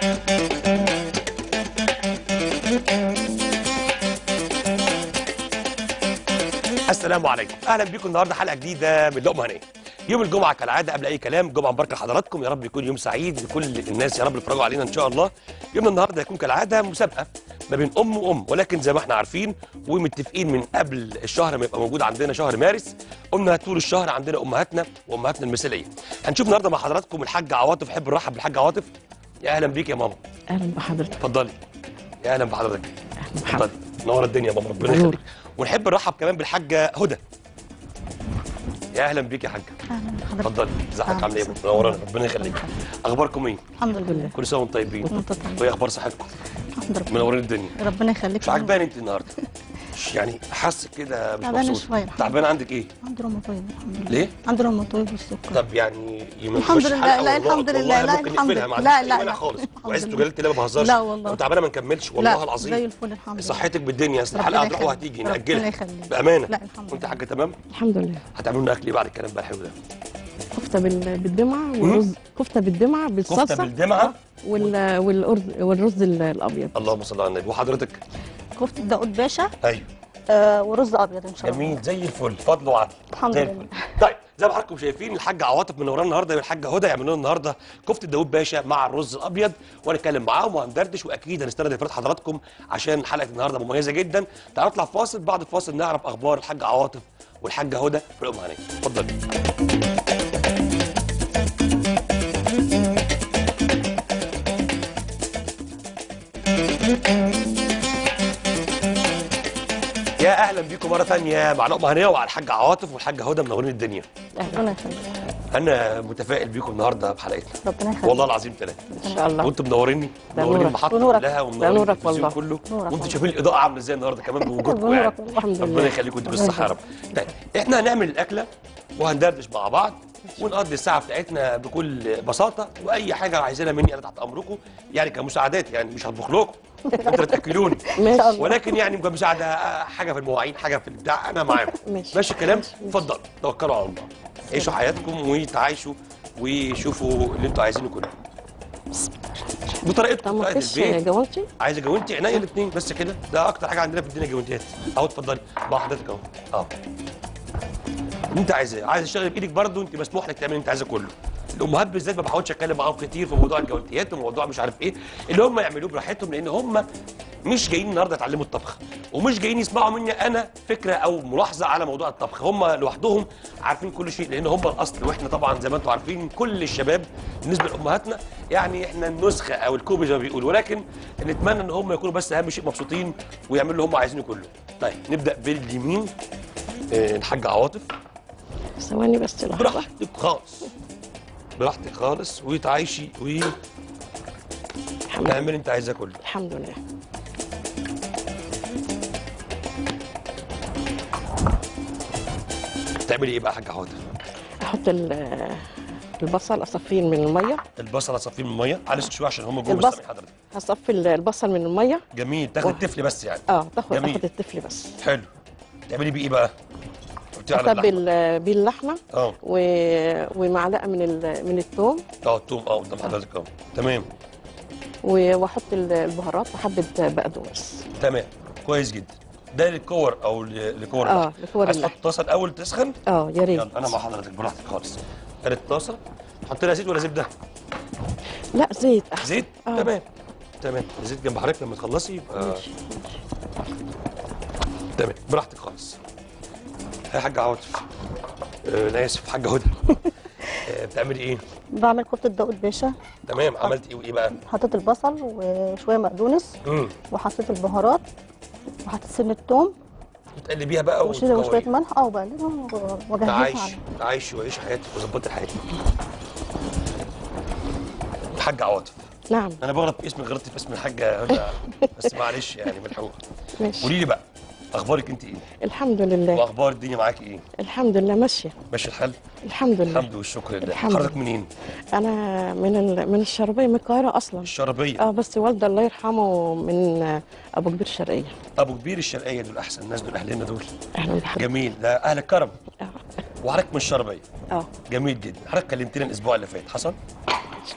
السلام عليكم اهلا بيكم النهارده حلقه جديده من لقمه هنيه يوم الجمعه كالعاده قبل اي كلام جمعه مباركه لحضراتكم يا رب يكون يوم سعيد لكل الناس يا رب يتفرجوا علينا ان شاء الله يوم النهارده هيكون كالعاده مسابقه ما بين ام وام ولكن زي ما احنا عارفين ومتفقين من قبل الشهر ما يبقى موجود عندنا شهر مارس قلنا طول الشهر عندنا امهاتنا وامهاتنا المثاليه هنشوف النهارده مع حضراتكم الحاجه عواطف احب نرحب بالحاجه عواطف يا اهلا بيك يا ماما اهلا بحضرتك اتفضلي يا اهلا بحضرتك اهلا اتفضلي بحضرتك نور الدنيا يا ماما ربنا نور. يخليك ونحب نرحب كمان بالحاجه هدى يا اهلا بيك يا حاجه اهلا بحضرتك اتفضلي ازيك أهلا عامله ايه وسهلا. منورانا ربنا يخليك اخباركم ايه الحمد لله كل سنه وانتم طيبين وانت طيب وايه اخبار صحتكم الحمد لله منورين الدنيا ربنا يخليك مش عجباني انت النهارده مش يعني حاسك كده مش تعبانة مبسوط شوية. تعبانه عندك ايه عندي روماتويد الحمد لله ليه؟ عندي روماتويد والسكر طب يعني يمكن الحمد نخش لله، حلقة لا، والله- الحمد لله، والله لا، ممكن الحمد نقفلها، لله. ما لا، عنديش لا، أي مانع لا. خالص الحمد وعزت لله. وجلالة الله ما بهزرش لا والله. لو تعبانه ما نكملش والله لا، العظيم زي الفل الحمد لله صحتك بالدنيا اصل ربنا الحلقه هتروح يخليك. وهتيجي ربنا ناجلها يخليك. بامانه لا، الحمد وانت لله. حاجه تمام الحمد لله هتعملوا لنا اكل ايه بعد الكلام بقى الحلو ده كفته بال- بالدمعه والرز كفته بالدمعه بالصلصه كفته بالدمعه وال... والأرز... والرز ال- الابيض اللهم صل على النبي وحضرتك كفتة داود باشا ايوه آه ورز ابيض ان شاء الله جميل زي الفل فضل وعدل الحمد زي لله. الفل. طيب زي ما حضراتكم شايفين الحاجه عواطف منورانا النهارده والحاجه هدى يعملوا لنا النهارده كفته داوود باشا مع الرز الابيض وهنتكلم معاهم وهندردش واكيد هنستند افراد حضراتكم عشان حلقه النهارده مميزه جدا تعالوا نطلع فاصل بعد الفاصل نعرف اخبار الحاجه عواطف والحاجه هدى في الام هنيه اتفضل يا اهلا بيكم مره ثانيه مع لقمه هنيه وعلى الحاجه عواطف والحاجه هدى منورين الدنيا ربنا يخليك انا متفائل بيكم النهارده بحلقتنا ربنا يخليك والله العظيم ثلاثه ان شاء الله وانتم منوريني ده منورين نورك. المحطه ونورك. كلها ده ومنورين نورك التلفزيون والله. كله نورك وانتم والله. شايفين الاضاءه عامله ازاي النهارده كمان بوجودكم نورك يعني والله. الحمد ربنا لله يخليكم انتوا بالصحه يا رب طيب احنا هنعمل الاكله وهندردش مع بعض ونقضي الساعه بتاعتنا بكل بساطه واي حاجه عايزينها مني انا تحت امركم يعني كمساعدات يعني مش هطبخ لكم انتوا اللي تاكلوني ماشي ولكن يعني كمساعده آه، حاجه في المواعين حاجه في البتاع انا معاكم ماشي. ماشي الكلام ماشي. اتفضلوا توكلوا على الله عيشوا حياتكم وتعايشوا وشوفوا اللي انتوا عايزينه كله بطريقتكم طب ما بطريقه فيش البيت جوانتي عايزه جوانتي عينيا الاثنين بس كده ده اكتر حاجه عندنا في الدنيا جوانتيات اهو اتفضلي مع حضرتك اهو اه انت عايزه عايز تشتغل بايدك برضو انت مسموح لك تعمل اللي انت عايزه كله الامهات بالذات ما بحاولش اتكلم معاهم كتير في موضوع الجوانتيات وموضوع مش عارف ايه اللي هم يعملوه براحتهم لان هم مش جايين النهارده يتعلموا الطبخ ومش جايين يسمعوا مني انا فكره او ملاحظه على موضوع الطبخ هم لوحدهم عارفين كل شيء لان هم الاصل واحنا طبعا زي ما انتم عارفين كل الشباب بالنسبه لامهاتنا يعني احنا النسخه او الكوبي زي ما بيقولوا ولكن نتمنى ان هم يكونوا بس اهم شيء مبسوطين ويعملوا اللي هم عايزينه كله طيب نبدا باليمين آه، الحاجه عواطف ثواني بس لحظه براحتك خالص براحتك خالص وتعيشي الحمد لله وتعملي انت عايزاه كله الحمد لله تعملي ايه بقى يا حاجه عواطف احط ال- البصل اصفيه من الميه البصل هتصفيه من الميه على شويه عشان هم جوه البصل. بس حضرتك هصفي ال- البصل من الميه جميل تاخد واه. التفل بس يعني اه تاخد جميل. تاخد التفل بس حلو تعملي بيه ايه بقى قلتي على اللحمة. اتبل بيه اللحمه اه و... ومعلقه من ال... من الثوم اه التوم اه قدام حضرتك اه تمام و- واحط ال- البهارات وحبه بقدونس تمام كويس جدا ده للكور او ل- لكور اه اللحمة. لكور عايز تحط اللحم طاسه الاول تسخن اه يا ريت يلا انا مع حضرتك براحتك خالص كانت طاسه حط لها زيت ولا زبده لا زيت احسن زيت آه. تمام تمام الزيت جنب حضرتك لما تخلصي يبقى ماشي تمام براحتك خالص يا حاجه عواطف آه، انا اسف حاجه هدى آه، بتعملي ايه بعمل كفتة داود باشا تمام عملت ايه وايه بقى حطيت البصل وشوية مقدونس امم وحطيت البهارات وحطيت سنة توم بتقلبيها بقى وشوية وشوية وتكوري. ملح اه وبقلبهم واجهزها تعايش على تعايش وعيش حياتك وظبطي حياتك الحاجة عواطف نعم انا بغلط في اسمي غلطت في اسم الحاجة هدى بس معلش يعني ملحوقة ماشي قولي لي بقى اخبارك انت ايه الحمد لله واخبار الدنيا معاكي ايه الحمد لله ماشيه ماشي الحال الحمد لله الحمد والشكر لله الحمد حضرتك لله. منين انا من ال... من الشربيه من القاهره اصلا الشربية اه بس والدي الله يرحمه من آه، ابو كبير الشرقيه ابو كبير الشرقية دول احسن ناس دول اهلنا دول اهلا بحضرتك جميل ده اهل الكرم اه وحضرتك من الشربية اه جميل جدا حضرتك كلمتنا الاسبوع اللي فات حصل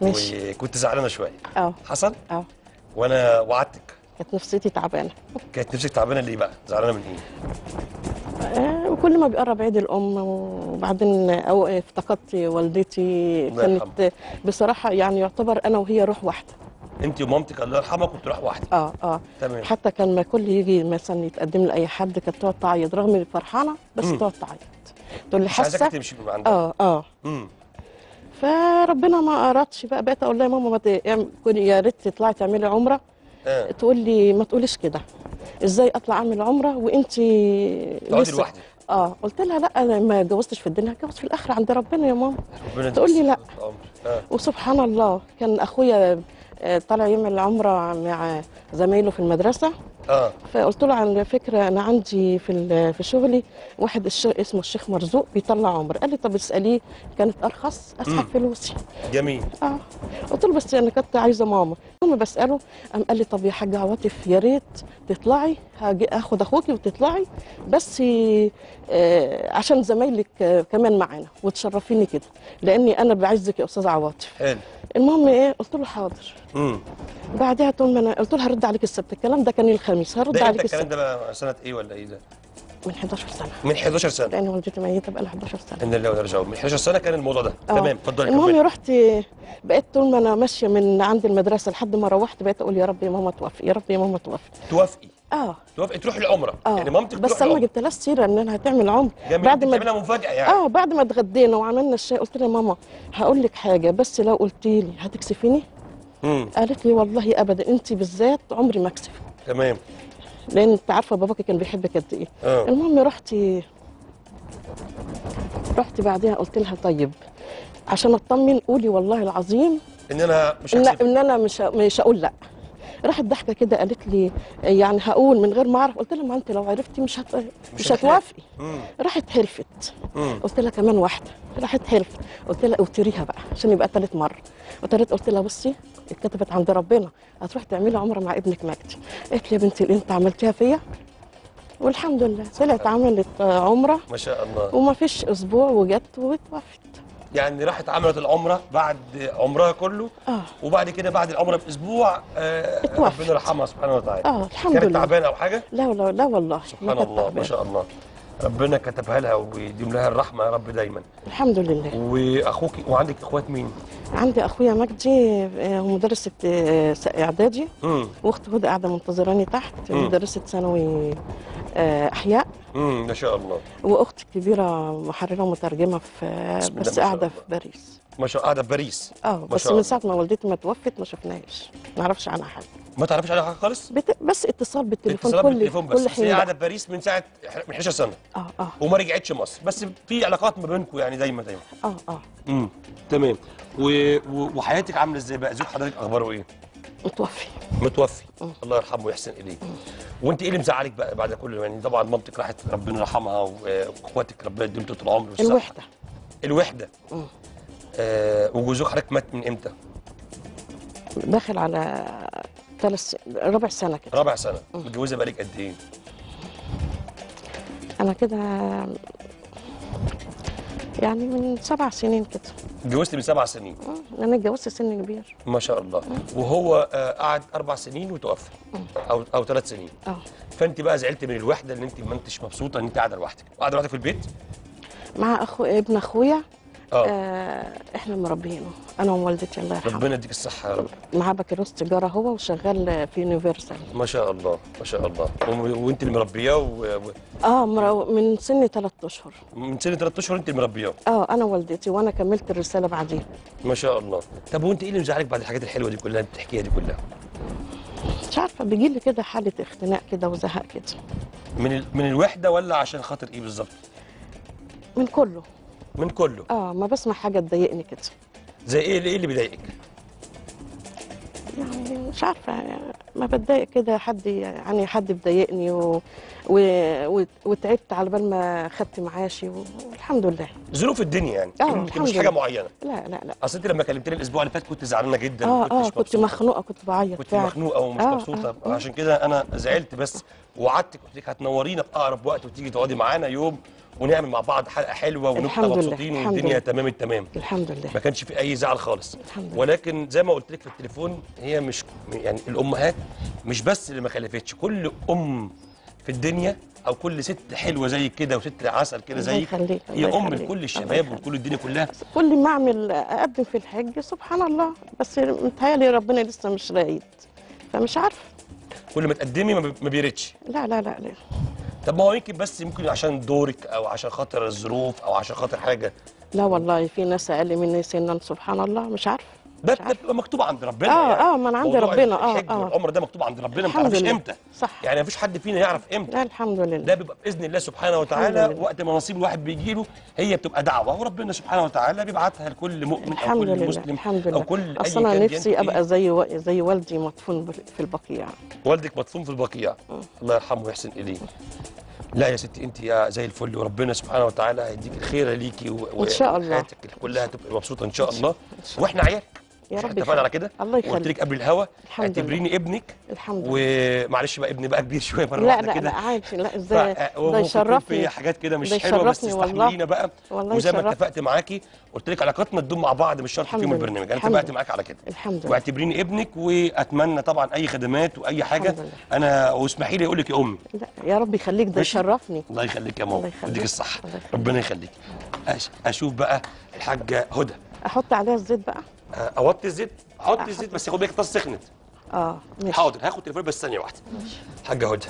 ماشي. وكنت زعلانه شويه اه حصل اه وانا وعدتك كانت نفسيتي تعبانه كانت نفسك تعبانه ليه بقى زعلانه من ايه آه وكل ما بيقرب عيد الام وبعدين أو افتقدت والدتي الله كانت بصراحه يعني يعتبر انا وهي روح واحده انت ومامتك الله يرحمها كنت راح واحده اه اه تمام حتى كان ما كل يجي مثلا يتقدم لي اي حد كانت تقعد تعيط رغم اني فرحانه بس مم. تقعد تعيط تقول لي مش عايزاك حاسه تمشي من عندها اه اه امم فربنا ما ارادش بقى بقيت اقول لها يا ماما ما ت- اعم- كوني يا ريت تطلعي تعملي عمره اه تقول لي ما تقوليش كده ازاي اطلع اعمل عمره وانت تقعدي لوحدك اه قلت لها لا انا ما اتجوزتش في الدنيا هتجوز في الاخره عند ربنا يا ماما ربنا يديك تقول لي لا. الصحة والعمر. اه وسبحان الله كان اخويا آه، طالع يعمل عمره مع زمايله في المدرسه اه فقلت له على فكره انا عندي في ال- في شغلي واحد الش... اسمه الشيخ مرزوق بيطلع عمر قال لي طب اساليه كانت ارخص اسحب مم. فلوسي جميل اه قلت له بس انا كنت عايزه ماما المهم بساله قام قال لي طب يا حاجه عواطف يا ريت تطلعي هاجي اخد اخوكي وتطلعي بس آه عشان زمايلك آه كمان معانا وتشرفيني كده لاني انا بعزك يا استاذ عواطف حلو المهم ايه قلت له حاضر امم بعدها طول ما انا قلت له هرد عليك السبت الكلام ده كان الخميس هرد ده امتى عليك الكلام السبت ده بقى سنه ايه ولا ايه ده من 11 سنه من 11 سنه لان والدتي ميته بقى لها 11 سنه ان الله ونرجعه من 11 سنه كان الموضوع ده آه. تمام اتفضلي المهم كملي. رحت بقيت طول ما انا ماشيه من عند المدرسه لحد ما روحت بقيت اقول يا رب يا ماما توفي يا رب يا ماما توفي توافقي اه توافقي تروحي العمره اه يعني مامتك بس تروح انا ما العمره جبتلهاش سيره ان انا هتعمل عمر جميل بعد ما تعملها مفاجاه يعني اه بعد ما اتغدينا وعملنا الشاي قلت لها يا ماما هقول لك حاجه بس لو قلت لي هتكسفيني امم قالت لي والله ابدا انت بالذات عمري ما اكسف تمام لان انت عارفه باباكي كان بيحبك قد ايه اه المهم رحت رحت بعدها قلت لها طيب عشان اطمن قولي والله العظيم ان انا مش ان, هكسب إن انا مش مش هقول لا راحت ضحكه كده قالت لي يعني هقول من غير ما اعرف قلت لها ما انت لو عرفتي مش هت... مش هتحلفي. هتوافقي امم راحت حلفت امم قلت لها كمان واحده راحت حلفت قلت لها اوتريها بقى عشان يبقى ثالث مره وتالت قلت لها بصي اتكتبت عند ربنا هتروح تعملي عمره مع ابنك مجدي قالت لي يا بنتي اللي انت عملتيها فيا والحمد لله طلعت عملت آه، عمره ما شاء الله وما فيش اسبوع وجت واتوفت يعني راحت عملت العمره بعد عمرها كله اه وبعد كده بعد العمره باسبوع آه اتوفت. ربنا يرحمها سبحانه وتعالى اه الحمد كانت لله تعبانه او حاجه لا لا لا والله ما سبحان كانت الله ما تعبانة. شاء الله ربنا كتبها لها ويديم لها الرحمه يا رب دايما الحمد لله واخوك وعندك اخوات مين؟ عندي اخويا مجدي آه، هو مدرسة آه، س- اعدادي امم واختي هدى قاعدة منتظراني تحت مم. مدرسة ثانوي آه، احياء امم ما شاء الله واختي الكبيرة محررة ومترجمة في آه، بسم الله بس ما شاء قاعدة الله. في باريس ما شاء الله قاعده في باريس اه ما بس شاء من الله. ساعة ما والدتي ما توفت ما شفناهاش ما نعرفش عنها حاجة ما تعرفيش عليها حاجه خالص؟ بت... بس اتصال بالتليفون اتصالات كل بالتليفون بس كل بس هي حين قاعده بقى. في باريس من ساعه من 11 سنه اه اه وما رجعتش مصر بس في علاقات ما بينكم يعني دايما دايما اه اه امم تمام و... و... وحياتك عامله ازاي بقى؟ زوج حضرتك اخباره ايه؟ متوفي متوفي مم. الله يرحمه ويحسن اليه وانت ايه اللي مزعلك بقى بعد كل يعني طبعا مامتك راحت ربنا يرحمها و- واخواتك ربنا يديهم طول العمر والصحه الوحدة الوحده مم. آه وجوزك حضرتك مات من امتى؟ داخل على ثلاث ربع سنة كده رابع سنه متجوزه بقالك قد ايه؟ انا كده يعني من سبع سنين كده اتجوزت من سبع سنين مم. انا اتجوزت سن كبير ما شاء الله وهو آه قعد اربع سنين وتوفى او او ثلاث سنين اه فانت بقى زعلت من الوحده ان انت ما انتش مبسوطه ان انت قاعده لوحدك قاعده لوحدك في البيت مع اخو ابن اخويا اه آه احنا مربيينه انا ووالدتي الله يرحمها ربنا يديك الصحه يا رب معاه بكالوريوس تجاره هو وشغال في يونيفرسال ما شاء الله ما شاء الله و- وانت اللي مربياه و- و- اه مرو... من سن ثلاث اشهر من سنه ثلاث اشهر انت اللي مربياه اه انا والدتي وانا كملت الرساله بعدين ما شاء الله طب وانت ايه اللي مزعلك بعد الحاجات الحلوه دي كلها اللي انت بتحكيها دي كلها مش عارفه بيجي لي كده حاله اختناق كده وزهق كده من ال... من الوحده ولا عشان خاطر ايه بالظبط من كله من كله اه ما بسمع حاجه تضايقني كده زي ايه اللي, إيه اللي بيضايقك يعني مش عارفة ما بتضايق كده حد يعني حد بيضايقني و... و... و... وتعبت على بال ما خدت معاشي والحمد لله ظروف الدنيا يعني آه، يمكن الحمد مش حاجه لله. معينه لا لا لا اصل انت لما كلمتني الاسبوع اللي فات كنت زعلانه جدا اه وكنتش اه كنت مبسوطة. مخنوقة كنت بعيط كنت فعلا. مخنوقه ومش آه، مبسوطه آه. عشان كده انا زعلت بس وعدتك قلت لك هتنورينا في اقرب وقت وتيجي تقعدي معانا يوم ونعمل مع بعض حلقه حلوه ونبقى الحمد لله، مبسوطين الحمد والدنيا لله. تمام التمام الحمد لله ما كانش في اي زعل خالص الحمد لله. ولكن زي ما قلت لك في التليفون هي مش يعني الامهات مش بس اللي ما خلفتش كل ام في الدنيا او كل ست حلوه زي كده وست عسل كده الله زيك يخليك، هي الله ام يخليك، لكل الله الشباب يخليك. وكل الدنيا كلها كل ما اعمل اقدم في الحج سبحان الله بس متهيألي ربنا لسه مش رايد فمش عارفه كل ما تقدمي ما بي- ما بيردش لا لا لا لا طب ما هو يمكن بس يمكن عشان دورك او عشان خاطر الظروف او عشان خاطر حاجه لا والله في ناس اقل مني سنا سبحان الله مش عارفه ده مش عارفة. بتبقى مكتوب عند ربنا آه، يعني. آه، ما أنا عند موضوع ربنا، آه، الحج آه. والعمر ده مكتوب عند ربنا ما الحمد تعرفش لله. امتى صح. يعني ما فيش حد فينا يعرف امتى لا الحمد لله ده بيبقى باذن الله سبحانه وتعالى لله. وقت ما نصيب الواحد بيجي له هي بتبقى دعوه وربنا سبحانه وتعالى بيبعتها لكل مؤمن او الحمد كل لله مسلم الحمد او لله كل اصل اي انا كان نفسي ديانته ابقى زي و... زي والدي مدفون بال- في البقيع إيه. والدك مدفون في البقيع الله يرحمه ويحسن اليه لا يا ستي انت يا زي الفل وربنا سبحانه وتعالى هيديك الخير ليكي و... إن شاء الله. وحياتك كلها تبقى مبسوطه ان شاء الله شاء الله. واحنا عيالك يا مش رب اتفقنا على يخليك. كده الله وقلت يخليك لك قبل الهوا الحمد لله. اعتبريني ابنك الحمد لله ومعلش بقى ابني بقى كبير شويه مره لا واحده لا كده لا عادي لا ف- ازاي ده وممكن يكون يشرفني فيا حاجات كده مش ده حلوه بس يشرفني والله. استحملينا بقى والله وزي ما يشرفني. اتفقت معاكي قلت لك علاقتنا تدوم مع بعض مش شرط الحمد في يوم لله. البرنامج انا الحمد اتفقت لله. معاك على كده الحمد لله واعتبريني ابنك واتمنى طبعا اي خدمات واي حاجه الحمد لله. انا واسمحي لي اقول لك يا امي لا يا رب يخليك ده ماشي. يشرفني الله يخليك يا الله ماما يخليك. يديك الصحه الله يخليك. ربنا يخليك أش- اشوف بقى الحاجه هدى احط عليها الزيت بقى أه، اوطي الزيت احط أحط الزيت بس خد بالك الطاسه سخنت اه ماشي حاضر هاخد تليفون بس ثانيه واحده حاجه هدى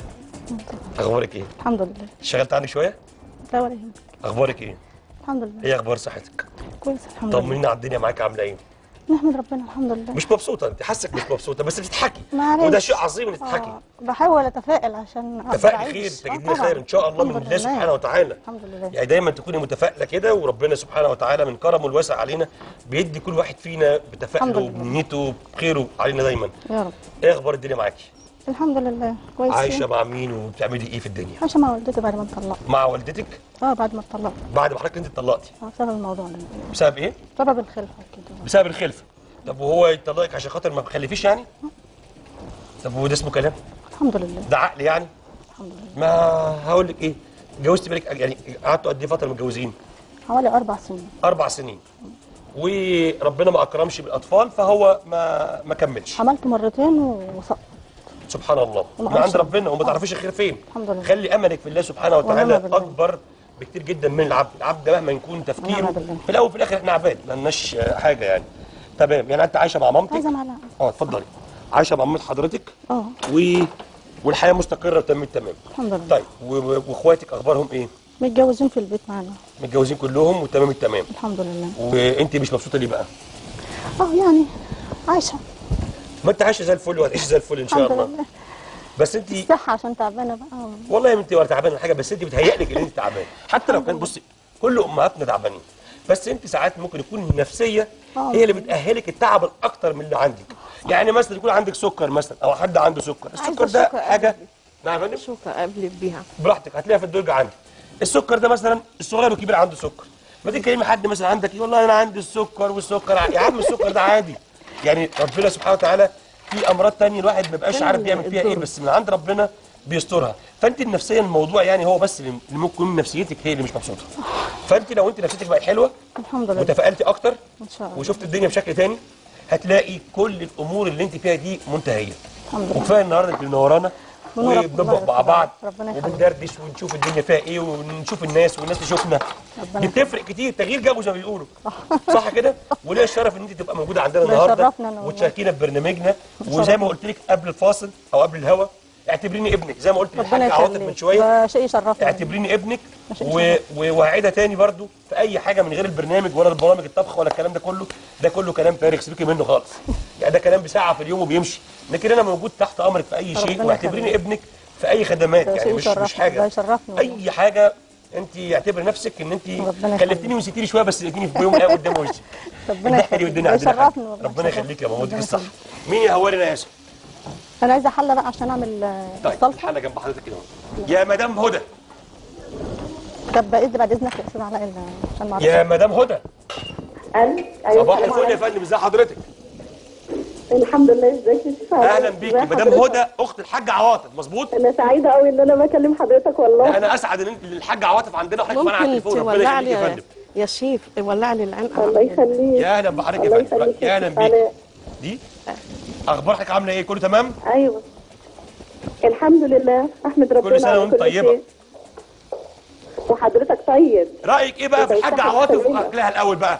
اخبارك ايه الحمد لله اشتغلت عنك شويه لا ولا يهمك اخبارك ايه الحمد لله ايه اخبار صحتك كويس الحمد لله طمنينا على الدنيا معاك عامله ايه نحمد ربنا الحمد لله مش مبسوطه انت حاسك مش مبسوطه بس بتضحكي معلش. وده شيء عظيم انك تضحكي آه بحاول اتفائل عشان أقدر تفائلي أعيش. خير آه، تجدين طبعاً. خير ان شاء الله من الحمد الله لله. سبحانه وتعالى الحمد لله يعني دايما تكوني متفائله كده وربنا سبحانه وتعالى من كرمه الواسع علينا بيدي كل واحد فينا بتفائله الحمد لله. وبنيته بخيره علينا دايما يا رب ايه اخبار الدنيا معاكي الحمد لله كويس عايشه مع مين وبتعملي ايه في الدنيا عايشه مع والدتي بعد ما اتطلقت مع والدتك اه بعد ما اتطلقت بعد ما حضرتك انت اتطلقتي آه، بسبب الموضوع ده بسبب ايه بسبب الخلفه وكده بسبب الخلفه طب وهو يطلقك عشان خاطر ما بخلفيش يعني طب وده اسمه كلام الحمد لله ده عقل يعني الحمد لله ما هقول لك ايه اتجوزتي بالك يعني قعدتوا قد ايه فتره متجوزين حوالي اربع سنين اربع سنين وربنا ما اكرمش بالاطفال فهو ما ما كملش حملت مرتين وسقط سبحان الله وما من عند عرفش. ربنا وما تعرفيش الخير فين الحمد لله. خلي املك في الله سبحانه ونعم وتعالى بالله. اكبر بكتير جدا من العبد العبد مهما يكون تفكيره ونعم بالله. في الاول وفي الاخر احنا عباد ما لناش حاجه يعني تمام يعني انت عايشه مع مامتك عايزه معلقه اه اتفضلي عايشه مع مامة حضرتك اه و... والحياه مستقره تمام التمام الحمد لله طيب و... و- واخواتك اخبارهم ايه متجوزين في البيت معانا متجوزين كلهم وتمام التمام الحمد لله وانت مش مبسوطه ليه بقى اه يعني عايشه ما انت عايشه زي الفل وهتعيشي زي الفل ان شاء الحمد الله لله بس انت الصحه عشان تعبانه بقى والله يا بنتي ولا تعبانه ولا حاجه بس انت بتهيألك ان انت تعبان حتى لو كان بصي كل امهاتنا تعبانين بس انت ساعات ممكن يكون النفسيه اه. هي اللي بتأهلك التعب الاكتر من اللي عندك يعني مثلا يكون عندك سكر مثلا او حد عنده سكر السكر عايزة ده سكر حاجه قبل. نعم يا فندم شو اقلب بيها براحتك هتلاقيها في الدرج عندك السكر ده مثلا الصغير والكبير عنده سكر ما تكلمي حد مثلا عندك يقول والله انا عندي السكر والسكر ع- يا عم السكر ده عادي يعني ربنا سبحانه وتعالى في امراض تانية الواحد ما بيبقاش فين عارف بيعمل فيها ايه الدور؟ بس من عند ربنا بيسترها فانت النفسيه الموضوع يعني هو بس اللي اللي ممكن يكون نفسيتك هي اللي مش مبسوطه فانت لو انت نفسيتك بقت حلوه الحمد لله وتفائلتي اكتر ان شاء الله وشفت الدنيا بشكل تاني هتلاقي كل الامور اللي انت فيها دي منتهيه الحمد لله وكفايه النهارده انت منورانا بنور رب- وبنطبخ الله مع بعض ربنا يخليك. وبندردش ونشوف الدنيا فيها ايه ونشوف الناس والناس تشوفنا ربنا دي بتفرق كتير تغيير جو زي ما بيقولوا صح كده وليا الشرف ان انت تبقى موجوده عندنا الله النهارده يشرفنا أنا والله. وتشاركينا في برنامجنا وزي ما قلت لك قبل الفاصل او قبل الهوا اعتبريني ابنك زي ما قلت ربنا للحاج عواطف من يخليك شويه ده شيء يشرفنا اعتبريني ابنك عشان و- و- وهعيدها تاني برضو في اي حاجه من غير البرنامج ولا البرامج الطبخ ولا الكلام ده كله ده كله كلام فارغ سيبكي منه خالص يعني ده كلام بساعه في اليوم وبيمشي لكن انا موجود تحت امرك في اي شيء ربنا واعتبريني يخليك. ابنك في اي خدمات ده يعني شيء مش مش يشرفنا ده حاجه يشرفنا والله. اي حاجه انت اعتبري نفسك ان انت ربنا كلفتني يخليك. ونسيتيني شويه بس لقيتيني في يوم القيامه قدام وشي ربنا الضحكه دي يخليك والدنيا ده عندنا حاجة. يشرفنا والله ربنا يشرفنا. يخليك يا ماما وديك ربنا الصحه يخليك. مين يهورنا يا ياسر انا عايزه حله بقى عشان اعمل آه، طيب الصلصه الحلقه جنب حضرتك كده اهو. يا مدام هدى طب بعد بعد اذنك يا استاذ علاء ال- عشان ما اعرفش يا مدام هدى ألو أيوة صباح السلام الفل يا عليكم. فندم ازي حضرتك الحمد لله ازيك يا شيخ علاء؟ اهلا بيكي ازي مدام حضرتك؟ هدى اخت الحاج عواطف مظبوط انا سعيده قوي ان انا بكلم حضرتك والله انا اسعد ان انت الحاج عواطف عندنا وحضرتك معانا على ممكن التليفون ربنا تولع يخليك يا لي فندم يا شيف ولع لي العين الله يخليك يا اهلا بحضرتك الله يا فندم يخليك يا اهلا شيخ بيك علاء. دي اخبار حضرتك عامله ايه كله تمام ايوه الحمد لله احمد ربنا سنة على وانت كل طيبة. شيء. وحضرتك طيب رايك ايه بقى في الحاج بصحة عواطف سليمة. واكلها الاول بقى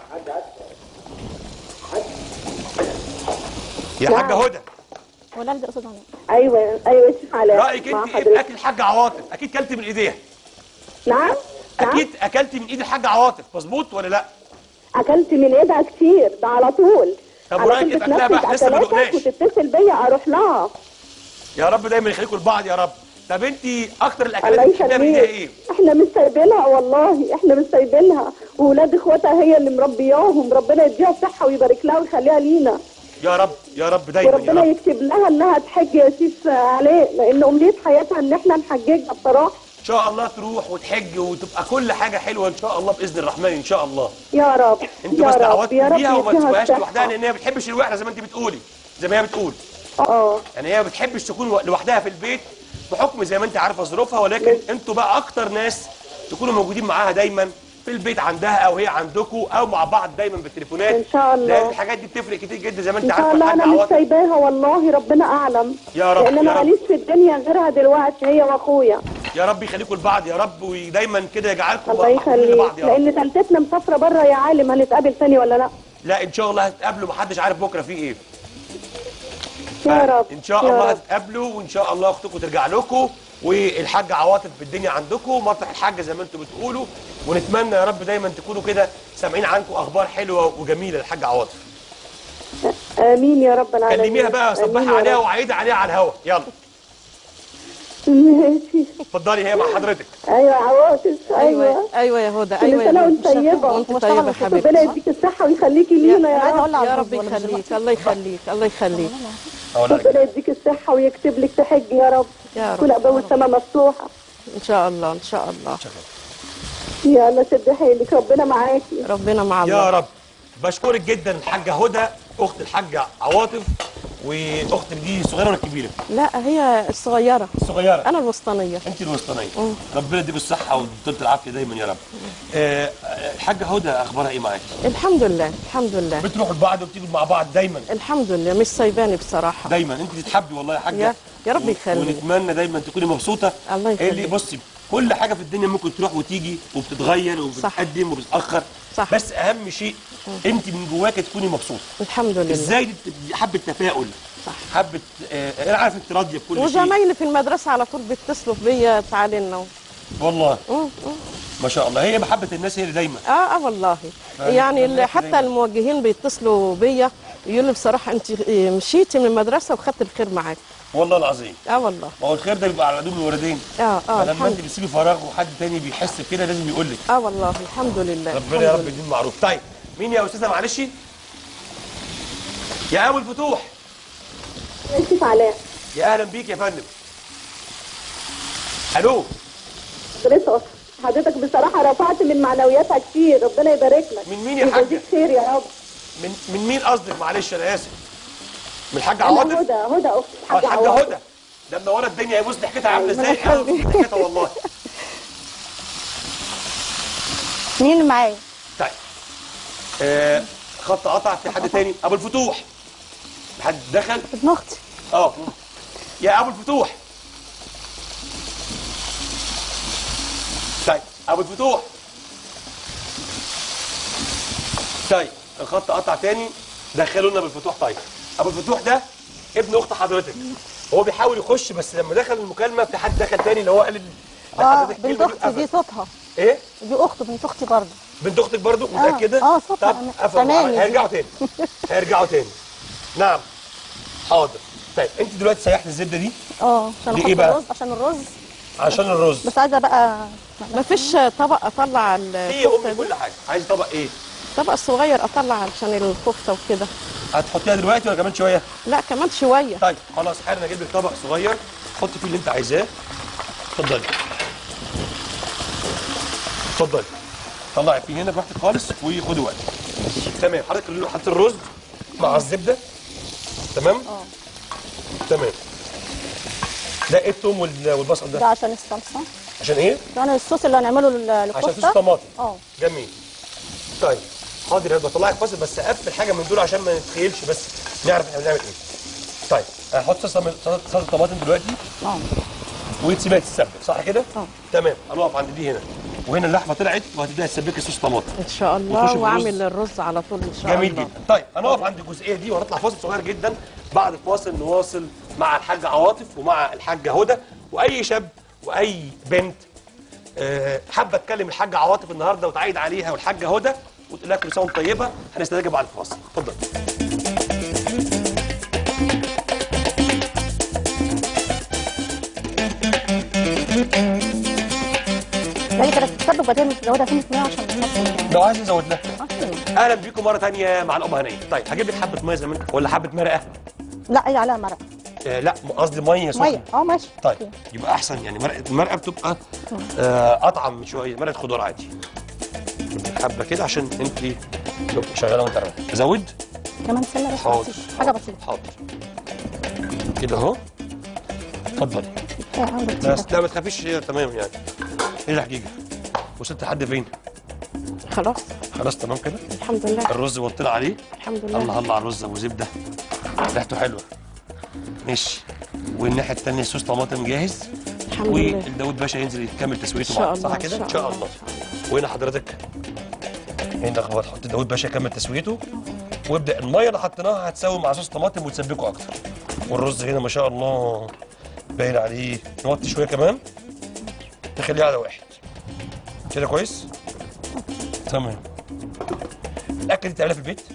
يا نعم. حاجه هدى ولا ده استاذ علاء ايوه ايوه يا شيخ علاء رايك مع انت ايه في حضرتك. اكل الحاج عواطف اكيد كلت من ايديها نعم نعم اكيد اكلت من ايد الحاج عواطف مظبوط ولا لا اكلت من ايدها كتير ده على طول طب على ورأيك طول إيه في أكلها بقى؟ بتنفذ لسه ما أكلاتك دقناش. وتتصل بيا اروح لها يا رب دايما يخليكم لبعض يا رب طب انت اكتر الاكلات الله اللي بتحبيها من ايديها يخليك ايه احنا مش سايبينها والله احنا مش سايبينها واولاد اخواتها هي اللي مربياهم ربنا يديها الصحه ويبارك لها ويخليها لينا يا رب يا رب دايما يا وربنا رب يكتب لها انها تحج يا سيف علاء لان امنيه حياتها ان احنا نحججها بصراحه ان شاء الله تروح وتحج وتبقى كل حاجه حلوه ان شاء الله باذن الرحمن ان شاء الله يا رب انتوا يا بس رب دعواتكم يا رب ليها وما يديها تسيبوهاش الصحة. لوحدها لان هي ما بتحبش الوحده زي ما انت بتقولي زي ما هي بتقول اه يعني هي ما بتحبش تكون لوحدها في البيت بحكم زي ما انت عارفه ظروفها ولكن انتوا بقى اكتر ناس تكونوا موجودين معاها دايما في البيت عندها او هي عندكم او مع بعض دايما بالتليفونات إن شاء الله. لان الحاجات دي بتفرق كتير جدا زي ما انت ان شاء عارفه الله الحاج انا مش عواطف سايباها والله ربنا اعلم يا رب، لان يا انا رب. ماليش في الدنيا غيرها دلوقتي هي واخويا يا رب يخليكم لبعض يا رب ودايما كده يجعلكم الله محبوبين يخليك لبعض يا رب لان تالتتنا مسافره بره يا عالم هنتقابل تاني ولا لا لا ان شاء الله هتقابلوا محدش عارف بكره في ايه يا رب ان شاء يا الله رب. هتتقابلوا وان شاء الله اختكم ترجع لكم والحاج عواطف بالدنيا عندكم مطرح الحاجه زي ما انتم بتقولوا ونتمنى يا رب دايما تكونوا كده سامعين عنكم اخبار حلوه وجميله للحاج عواطف امين يا رب العالمين كلميها بقى آمين صبحي يا عليها رب. وعيدي عليها على الهوا يلا ماشي اتفضلي هي مع حضرتك ايوه عواطف ايوه ايوه ايوه يا هدى كل ايوه يا سنه هدى. وانت طيبه وانت واشتغل طيبه وشوف ربنا حبيبتي يديك الصحه ويخليكي لينا أنا يا عايزة رب أولع يا البلد رب ولا مش يخليك دلوقتي؟ الله يخليك الله يخليك ربنا يديك الصحه ويكتب لك تحج يا رب يا رب كل ابواب السماء مفتوحه ان شاء الله ان شاء الله يلا شد حيلك ربنا معاكي ربنا مع يا الله رب بشكرك جدا الحاجه هدى اخت الحاجه عواطف واختك دي الصغيره ولا الكبيره لا هي الصغيره الصغيره انا الوسطانيه انت الوسطانيه ربنا يديك الصحه وطولة العافيه دايما يا رب آه، آه، الحاجه هدى اخبارها ايه معاكي الحمد لله الحمد لله بتروحوا لبعض وبتيجوا مع بعض دايما الحمد لله مش سايباني بصراحه دايما انت تتحبي والله يا حاجه يا- يا رب و- يخليك. ونتمنى دايما تكوني مبسوطه الله يخليك. اللي بصي كل حاجه في الدنيا ممكن تروح وتيجي وبتتغير وبتتقدم وبتتاخر صح. بس اهم شيء انت من جواك تكوني مبسوطه الحمد لله ازاي دي بت- حبه تفاؤل صح. حبه آه، انا عارف انت راضيه بكل شيء وزمايلي في المدرسه على طول بيتصلوا بيا تعالي لنا والله مم، مم. ما شاء الله هي محبه الناس هي اللي دايما اه اه والله يعني اللي حتى دايماً. الموجهين بيتصلوا بيا يقولوا لي بصراحه انت مشيتي من المدرسه وخدت الخير معاك والله العظيم اه والله ما هو الخير ده بيبقى على قدوم الوالدين اه اه فلما الحمد انت بتسيبي فراغ وحد تاني بيحس بكده لازم يقول لك اه والله الحمد لله ربنا يا الحمد رب يدين معروف طيب مين يا استاذه معلش يا ابو الفتوح شوف علاء يا اهلا بيك يا فندم الو حضرتك حضرتك بصراحه رفعت من معنوياتها كتير ربنا يبارك لك من مين يا حاجة؟ يجازيك خير يا رب من من مين قصدك معلش انا اسف من الحاجه انا عواطف هدى هدى اخت اه الحاجه الحاجه عواطف هدى ده منوره الدنيا يا بص ضحكتها عامله ازاي ربنا انا مبسوط ضحكتها والله مين اللي معايا؟ طيب آه خط قطع في حد تاني ابو الفتوح حد دخل ابن اختي اه يا ابو الفتوح طيب ابو الفتوح طيب الخط قطع تاني دخلوا لنا ابو الفتوح طيب ابو الفتوح ده ابن اخت حضرتك هو بيحاول يخش بس لما دخل المكالمه في حد دخل تاني اللي هو قال ل- اه لحضرتك بنت كلمة اختي دي قفل. صوتها ايه دي اخته بنت اختي برضه بنت اختك برضو متاكده آه، صوتها طب أنا- قفلوا سامعني دي. هيرجعوا تاني هيرجعوا تاني نعم حاضر طيب انت دلوقتي سيحت الزبده دي اه عشان دي احط إيه بقى؟ الرز عشان الرز عشان الرز بس عايزه بقى ما فيش طبق اطلع هي الكفته امي دي كل حاجه عايز طبق ايه طبق الصغير اطلع علشان الكفته وكده هتحطيها دلوقتي ولا كمان شويه لا كمان شويه طيب خلاص حالا اجيب لك طبق صغير حطي فيه اللي انت عايزاه اتفضلي اتفضلي طلعي فيه هنا براحتك خالص وخدي وقت تمام حضرتك اللي حط الرز مع الزبده تمام اه تمام ده ايه التوم وال- والبصل ده ده عشان الصلصه عشان ايه يعني الصوص اللي هنعمله لل- عشان صوص للكفته طماطم اه جميل طيب حاضر يا بطلعك فاصل بس اقفل حاجه من دول عشان ما نتخيلش بس نعرف احنا بنعمل ايه طيب هحط صلصه من- صلصه طماطم دلوقتي اه وتسيبها تتسبك صح كده اه. تمام هنقف عند دي هنا وهنا اللحمه طلعت وهتبداي تسبكي صوص طماطم ان شاء وتخش الله في الرز. واعمل الرز على طول ان شاء جميل الله جدا طيب هنقف عند الجزئيه دي وهنطلع فاصل صغير جدا بعد الفاصل نواصل مع الحاجه عواطف ومع الحاجه هدى واي شاب واي بنت آه، حابه تكلم الحاجه عواطف النهارده وتعيد عليها والحاجه هدى وتقول لها كل سنه وانت طيبه هنستناك بعد الفاصل اتفضل هي كانت بتسبك وبعدين متزوده فين في عشان نحط لو عايز نزود لها ال- اهلا بيكم مره ثانيه مع الام هنيه طيب هجيب لك حبه ميه زي ما انت ولا حبه مرقه لا هي عليها مرق آه لا قصدي ميه سخنه ميه اه ماشي طيب أوكي. يبقى احسن يعني مرقه المرقه بتبقى آه اطعم من شويه مرقه خضار عادي حبه كده عشان انت تبقى شغاله وانت رايحة. ازود كمان سنه بس حاضر بسيطة. حاجه بسيطه حاضر كده اهو اتفضلي إيه، عندك لا كده. لا ما تخافيش هي تمام يعني ايه الحقيقه وصلت لحد فين خلاص خلاص تمام كده الحمد لله الرز وطينا عليه الحمد لله الله الله على الرز ابو زبده ريحته حلوه ماشي والناحيه الثانيه صوص طماطم جاهز الحمد لله والداود باشا ينزل يكمل ان تسويته شاء معاك الله صح كده ان شاء الله وهنا حضرتك هنا هو تحط داود باشا يكمل تسويته وابدا الميه اللي حطيناها هتساوي مع صوص طماطم وتسبكه اكتر والرز هنا ما شاء الله باين عليه نوطي شويه كمان نخليه على واحد كده كويس تمام الاكله دي بتعملها في البيت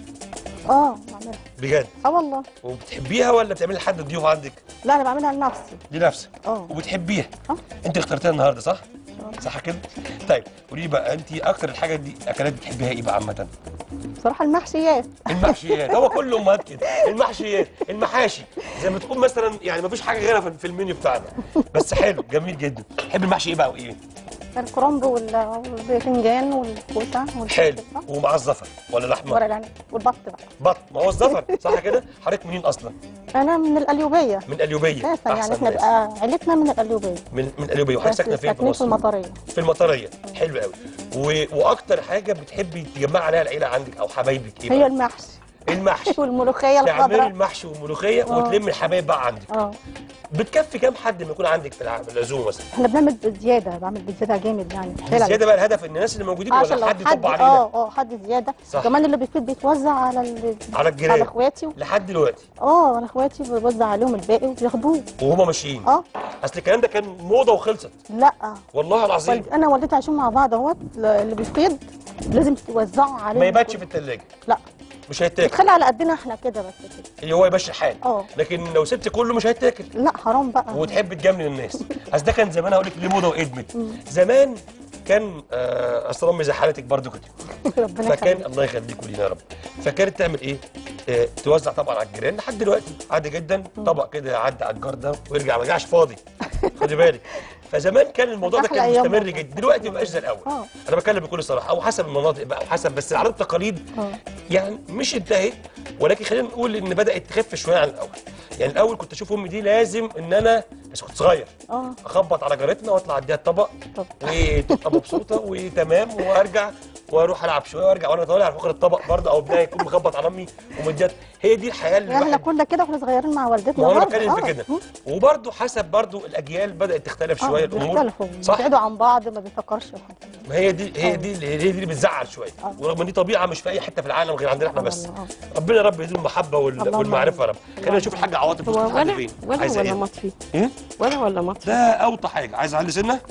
اه بعملها بجد اه والله وبتحبيها ولا بتعملي لحد الضيوف عندك لا انا بعملها لنفسي لنفسك اه وبتحبيها اه انت اخترتها النهارده صح صح كده طيب قولي لي بقى انت اكتر الحاجه دي اكلات بتحبيها ايه بقى عامه بصراحه المحشيات المحشيات هو كل امهات كده المحشيات المحاشي زي ما تقول مثلا يعني ما فيش حاجه غيرها في- في المنيو بتاعنا بس حلو جميل جدا تحب المحشي ايه بقى وايه الكرنب وال- والباذنجان والكوسه والفلفل، حلو صح؟ ومع الزفر ولا لحمه ورق العنب والبط بقى بط ما هو الزفر صح كده حضرتك منين اصلا انا من القليوبيه من القليوبيه اساسا يعني احسن احنا ناس. بقى عيلتنا من القليوبيه من من القليوبيه وحضرتك بس ساكنه فين في ساكنين في مصر المطريه في المطريه حلو قوي و... واكتر حاجه بتحبي تجمعي عليها العيله عندك او حبايبك ايه هي بقى؟ المحشي المحشي والملوخيه تعملي الخضراء المحشي والملوخيه آه. وتلمي الحبايب بقى عندك اه بتكفي كام حد ما يكون عندك في الع- في العزومه مثلا احنا بنعمل بزياده بعمل بزياده جامد يعني حلل. زياده بقى الهدف ان الناس اللي موجودين عشان ولا لو حد حد يطب علينا اه اه حد زياده صح. كمان اللي بيفيد بيتوزع على ال... على الجيران. على اخواتي و- لحد دلوقتي اه على اخواتي بيوزع عليهم الباقي وبياخدوه وهما ماشيين اه اصل الكلام ده كان موضه وخلصت لا والله العظيم والد... انا ووالدتي عايشين مع بعض اهوت ل- اللي بيفيض لازم توزعوا عليهم ما يباتش كله. في الثلاجه لا مش هيتاكل بتخلي على قدنا احنا كده بس كده اللي هو يمشي الحال اه. لكن لو سبت كله مش هيتاكل لا حرام بقى وتحب تجامل الناس اصل ده كان زمان هقول لك ليه موضه وادمت زمان كان آه، اصل امي زي حالتك برضو كده ربنا فكان يخليك الله يخليكوا لينا يا رب فكانت تعمل ايه؟ آه توزع طبعا على الجيران لحد دلوقتي عادي جدا طبق كده يعدي على الجار ده ويرجع ما رجعش فاضي خدي بالك فزمان كان الموضوع ده أحلى كان أيام مستمر والله. جدا دلوقتي ما بقاش زي الاول اه. انا بتكلم بكل صراحه او حسب المناطق بقى وحسب بس العادات والتقاليد اه. يعني مش انتهت ولكن خلينا نقول ان بدات تخف شويه عن الاول يعني الاول كنت اشوف امي دي لازم ان انا بس كنت صغير اه اخبط على جارتنا واطلع اديها الطبق طب. وتبقى مبسوطه وتمام وارجع واروح العب شويه وارجع وانا طالع على فقره الطبق برضه او ابنها يكون مخبط على امي ومديها هي دي الحياه اللي احنا الواحد كنا كده واحنا صغيرين مع والدتنا ما هو انا برضه. بتكلم في اه. كده مم. وبرضه حسب برضه الاجيال بدات تختلف شويه اه الامور بيختلفوا صح بيبعدوا عن بعض ما بيفكرش في حاجه ما هي دي هي اه. دي هي دي اللي بتزعل شويه اه. ورغم ان دي طبيعه مش في اي حته في العالم غير عندنا احنا اه بس والله، اه. ربنا يا رب يديم المحبه وال- اللهم والمعرفه يا رب آمين. خلينا نشوف الحاجه عواطف هو وصلت لحد ولا فين ولا عايزه ولا ايه مطفي ايه ولا ولا مطفي ده اوطى حاجه عايز اعلي سنه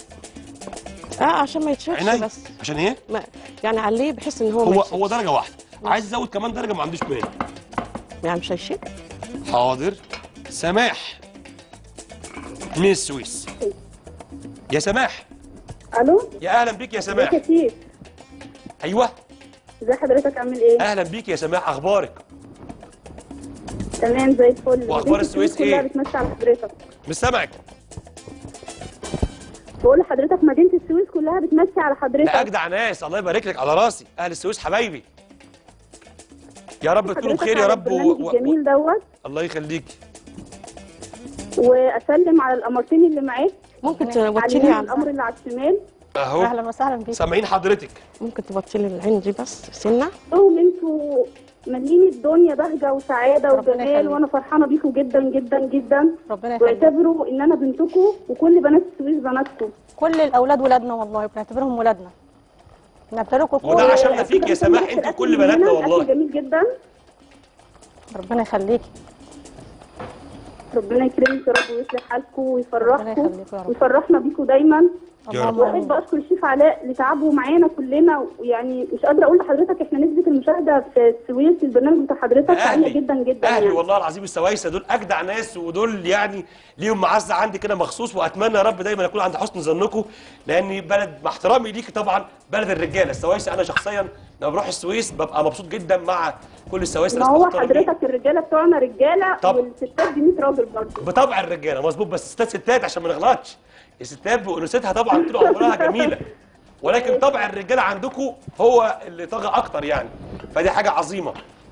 اه عشان ما يتشافش عيني بس عشان ايه ما يعني عليه بحيث ان هو ما هو يتشافش. هو درجه واحده عايز ازود كمان درجه ما عنديش مانع يعني مش هيشيل حاضر سماح من السويس يا سماح الو يا اهلا بيك يا سماح ازيك يا شيخ ايوه ازي حضرتك عامل ايه اهلا بيك يا سماح اخبارك تمام زي الفل وأخبار مدينة السويس كلها إيه؟ بتمشي على حضرتك مش سامعك بقول لحضرتك مدينه السويس كلها بتمشي على حضرتك لا اجدع ناس الله يبارك لك على راسي اهل السويس حبايبي يا رب تكونوا حضرتك بخير يا على رب و... البرنامج و... الجميل دوت الله يخليكي واسلم على القمرتين اللي معاك ممكن توطي لي علمنا على الامر اللي على الشمال اهو اهلا وسهلا بيك سامعين حضرتك ممكن توطي لي العين دي بس سنه لهم انتوا مالين الدنيا بهجه وسعاده ربنا وجمال يخليك. وانا فرحانه بيكم جدا جدا جدا ربنا يخليك واعتبروا ان انا بنتكم وكل بنات السويس بناتكم كل الاولاد ولادنا والله بنعتبرهم ولادنا بنعتبركم وده كل- عشاننا فيك يا سماح انت كل بناتنا والله اكل جميل جدا ربنا يخليكي ربنا يكرمك يا رب ويصلح حالكم ربنا ويفرحكم يخليكم يا رب. ويفرحنا بيكم دايما يا رب. اللهم واحب آمين. اشكر الشيف علاء لتعبه معانا كلنا ويعني مش قادره اقول لحضرتك احنا نسبه المشاهده في السويس البرنامج بتاع حضرتك عاليه اهلي جدا جدا اهلي يعني. والله العظيم السوايسه دول اجدع ناس ودول يعني ليهم معزه عندي كده مخصوص واتمنى يا رب دايما اكون عند حسن ظنكم لاني بلد مع احترامي ليكي طبعا بلد الرجاله السوايسه انا شخصيا لما بروح السويس ببقى مبسوط جدا مع كل السوايسه ما ناس هو محترمين. حضرتك الرجاله بتوعنا رجاله طب. والستات دي 100 راجل برضه بطبع الرجاله مظبوط بس ستات ستات عشان ما نغلطش الستات بانوثتها طبعا طول عمرها جميله ولكن طبع الرجاله عندكم هو اللي طغى اكتر يعني فدي حاجه عظيمه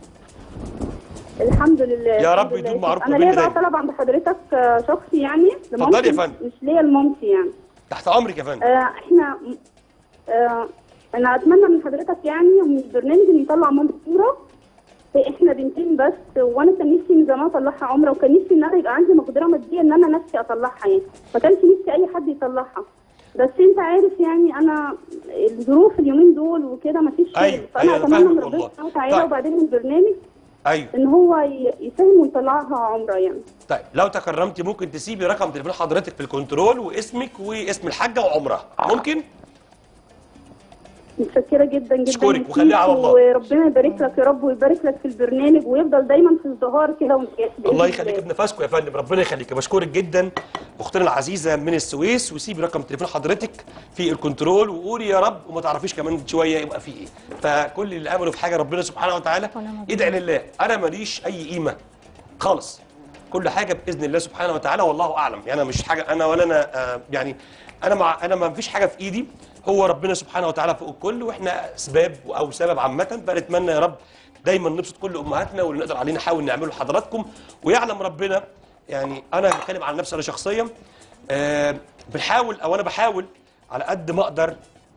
الحمد لله يا الحمد رب لله. يدوم معروف انا ما ليا بيننا بقى دايما. طلب عند حضرتك آه، شخصي يعني اتفضلي يا لمامتي، فندم. مش ليا لمامتي يعني تحت امرك يا فندم آه احنا آه انا اتمنى من حضرتك يعني ومن البرنامج ان يطلع مامتي صوره احنا بنتين بس وانا كان نفسي من زمان اطلعها عمره وكان نفسي ان انا يبقى عندي مقدره ماديه ان انا نفسي اطلعها يعني ما كانش نفسي اي حد يطلعها بس انت عارف يعني انا الظروف اليومين دول وكده ما فيش أيوة، فانا أيوة، أنا اتمنى من فاهمك ربنا والله. سبحانه وتعالى طيب. وبعدين من البرنامج ايوه ان هو ي- يساهم ويطلعها عمره يعني طيب لو تكرمتي ممكن تسيبي رقم تليفون حضرتك في الكنترول واسمك واسم الحاجه وعمرها ممكن متشكرة جدا جدا أشكرك ليك وخليها على الله. وربنا يبارك لك يا رب ويبارك لك في البرنامج ويفضل دايما في ازدهار كده ونجاح بإذن الله يخليك بنفسكم يا فندم ربنا يخليك بشكرك جدا اختنا العزيزه من السويس وسيبي رقم تليفون حضرتك في الكنترول وقولي يا رب وما تعرفيش كمان شويه يبقى في ايه فكل اللي امنوا في حاجه ربنا سبحانه وتعالى يدعي لله انا ماليش اي قيمه خالص كل حاجه باذن الله سبحانه وتعالى والله اعلم يعني انا مش حاجه انا ولا انا آه يعني انا مع انا ما فيش حاجه في ايدي هو ربنا سبحانه وتعالى فوق الكل واحنا اسباب او سبب عامه فنتمنى يا رب دايما نبسط كل امهاتنا واللي نقدر عليه نحاول نعمله لحضراتكم ويعلم ربنا يعني انا بتكلم عن نفسي انا شخصيا آه بنحاول او انا بحاول على قد ما اقدر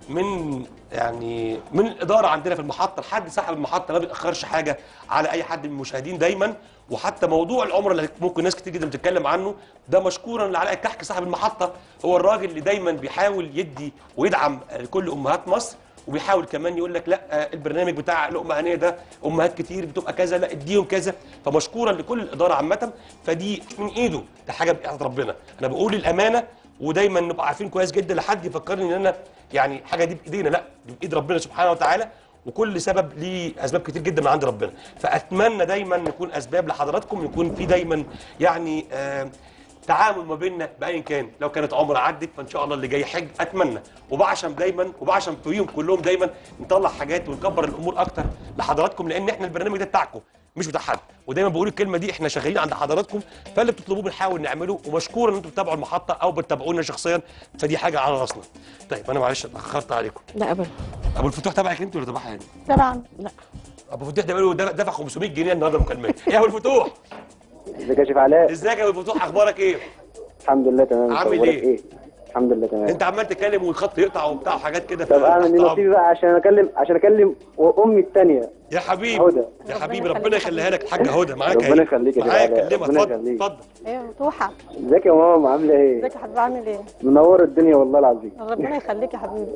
من يعني من الاداره عندنا في المحطه لحد صاحب المحطه ما بيتاخرش حاجه على اي حد من المشاهدين دايما وحتى موضوع العمره اللي ممكن ناس كتير جدا بتتكلم عنه ده مشكورا لعلاء الكحك صاحب المحطه هو الراجل اللي دايما بيحاول يدي ويدعم كل امهات مصر وبيحاول كمان يقول لك لا آه، البرنامج بتاع لقمه هنيه ده امهات كتير بتبقى كذا لا اديهم كذا فمشكورا لكل الاداره عامه فدي مش من ايده ده حاجه بايد ربنا انا بقول الامانه ودايما نبقى عارفين كويس جدا لحد يفكرني ان انا يعني حاجه دي بايدينا لا دي بايد ربنا سبحانه وتعالى وكل سبب ليه اسباب كتير جدا من عند ربنا فاتمنى دايما نكون اسباب لحضراتكم يكون في دايما يعني آه تعامل ما بيننا بايا كان لو كانت عمره عدت فان شاء الله اللي جاي حج اتمنى وبعشم دايما وبعشم فيهم كلهم دايما نطلع حاجات ونكبر الامور اكتر لحضراتكم لان احنا البرنامج ده بتاعكم مش بتاع حد ودايما بقول الكلمه دي احنا شغالين عند حضراتكم فاللي بتطلبوه بنحاول نعمله ومشكور ان انتم بتتابعوا المحطه او بتتابعونا شخصيا فدي حاجه على راسنا طيب انا معلش اتاخرت عليكم لا ابدا ابو الفتوح تبعك انت ولا تبعها يعني طبعا لا ابو الفتوح ده بيقول دفع دفع 500 جنيه النهارده مكالمات يا ابو الفتوح ازيك يا شيخ علاء ازيك يا ابو الفتوح اخبارك ايه الحمد لله تمام عامل أخبارك إيه؟ الحمد لله تمام انت عمال تتكلم والخط يقطع وبتاع وحاجات كده طب اعمل ايه فأخطاء. نصيبي بقى عشان اكلم عشان اكلم امي الثانيه يا حبيبي هدى. يا حبيبي ربنا ربنا يخليك يخليها لك الحاجه هدى معاك ربنا اهي. يخليك يا معاك جدع. كلمها ربنا اتفضل يخليك. اتفضل ايوه توحى ازيك يا ماما عامله ايه ازيك يا حبيبي عامل ايه منور الدنيا والله العظيم ربنا يخليك يا حبيبي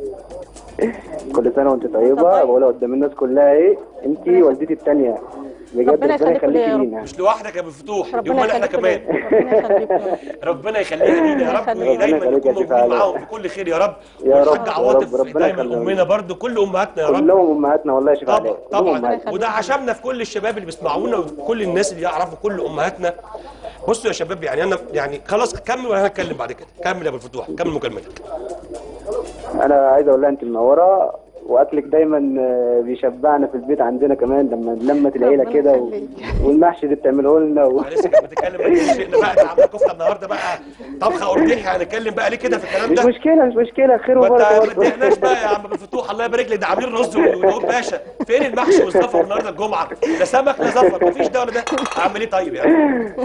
كل سنه وانت طيب. طيبه بقولها قدام الناس كلها ايه انت والدتي الثانيه بجد ربنا ربنا يخليك ليا يا يخليكي رب. لينا مش لوحدك يا ابو الفتوح ربنا يوم احنا يخليك كمان ربنا يخليك يا رب. ربنا يخليها لينا يا رب ربنا ودايما يخليك نكون يا شيخ موجودين علاء. معاهم في كل خير يا رب يا رب، والحاجه يا عواطف رب، ربنا دايما يخليهم. امنا برضو كل امهاتنا يا رب كلهم امهاتنا والله يا شيخ طبعا علاء كلهم طبعا أمهاتنا. وده عشمنا في كل الشباب اللي بيسمعونا وكل الناس اللي يعرفوا كل امهاتنا بصوا يا شباب يعني انا يعني خلاص كمل وانا هتكلم بعد كده كمل يا ابو الفتوح كمل مكالمتك انا عايز اقول لها انت منوره واكلك دايما آه، بيشبعنا في البيت عندنا كمان لما لمة العيله ربنا كده و... يخليك. والمحشي اللي بتعمله لنا و... انا لسه كنت بتكلم بقى شئنا بقى ده عامله كفته النهارده بقى طبخه ارديحي هنتكلم بقى ليه كده في الكلام مش ده مشكله مش مشكله خير ما وبركه انت ما برضه. تضايقناش بقى يا عم بالفتوح الله يبارك لك ده عاملين رز وداود باشا فين المحشي والزفر النهارده الجمعه لا سمك لا زفر مفيش ده ولا ده اعمل ايه طيب يعني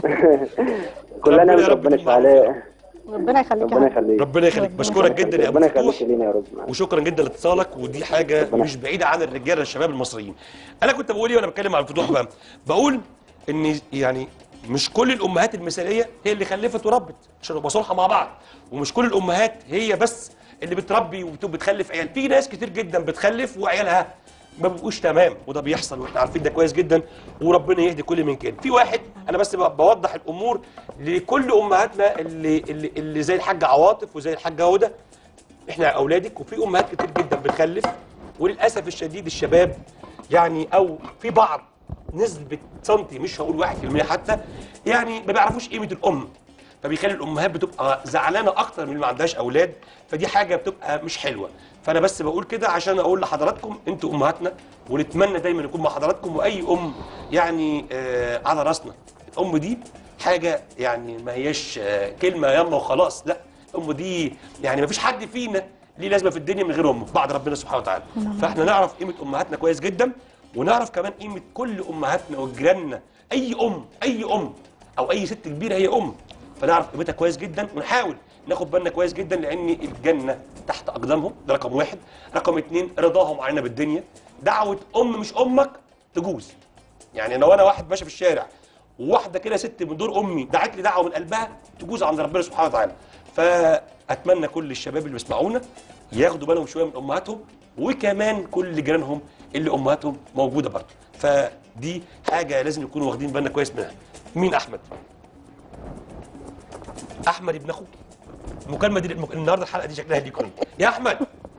كلنا ربنا نعمل يا رب ربنا يديم يشفع عليه ربنا يخليك يا ربنا حبيبي. يخليك ربنا يخليك بشكرك جدا يا ابو ربنا يخليك فتوح لينا يا رب وشكرا جدا لاتصالك ودي حاجه ربنا مش بعيده عن الرجاله الشباب المصريين انا كنت بقول ايه وانا بتكلم عن الفتوح بقى بقول ان يعني مش كل الامهات المثاليه هي اللي خلفت وربت عشان نبقى صراحه مع بعض ومش كل الامهات هي بس اللي بتربي وبتخلف عيال في ناس كتير جدا بتخلف وعيالها ما بيبقوش تمام وده بيحصل واحنا عارفين ده كويس جدا وربنا يهدي كل من كان في واحد انا بس ب- بوضح الامور لكل امهاتنا اللي اللي, اللي زي الحاجه عواطف وزي الحاجه هدى احنا اولادك وفي امهات كتير جدا بتخلف وللاسف الشديد الشباب يعني او في بعض نسبه سنتي مش هقول 1% حتى يعني ما بيعرفوش قيمه الام فبيخلي الامهات بتبقى زعلانه اكتر من اللي ما عندهاش اولاد فدي حاجه بتبقى مش حلوه فانا بس بقول كده عشان اقول لحضراتكم انتوا امهاتنا ونتمنى دايما يكون مع حضراتكم واي ام يعني آه على راسنا الام دي حاجه يعني ما هياش آه كلمه يلا وخلاص لا الام دي يعني ما فيش حد فينا ليه لازمه في الدنيا من غير امه بعد ربنا سبحانه وتعالى فاحنا نعرف قيمه امهاتنا كويس جدا ونعرف كمان قيمه كل امهاتنا وجيراننا اي ام اي ام او اي ست كبيره هي ام فنعرف قيمتها كويس جدا ونحاول ناخد بالنا كويس جدا لان الجنه تحت اقدامهم ده رقم واحد رقم اتنين رضاهم علينا بالدنيا دعوه ام مش امك تجوز يعني انا وانا واحد ماشي في الشارع وواحده كده ست من دور امي دعت لي دعوه من قلبها تجوز عند ربنا سبحانه وتعالى فاتمنى كل الشباب اللي بيسمعونا ياخدوا بالهم شويه من امهاتهم وكمان كل جيرانهم اللي امهاتهم موجوده برضه فدي حاجه لازم يكونوا واخدين بالنا كويس منها مين احمد احمد ابن اخوك المكالمه دي النهارده الحلقه دي شكلها ليكم يا احمد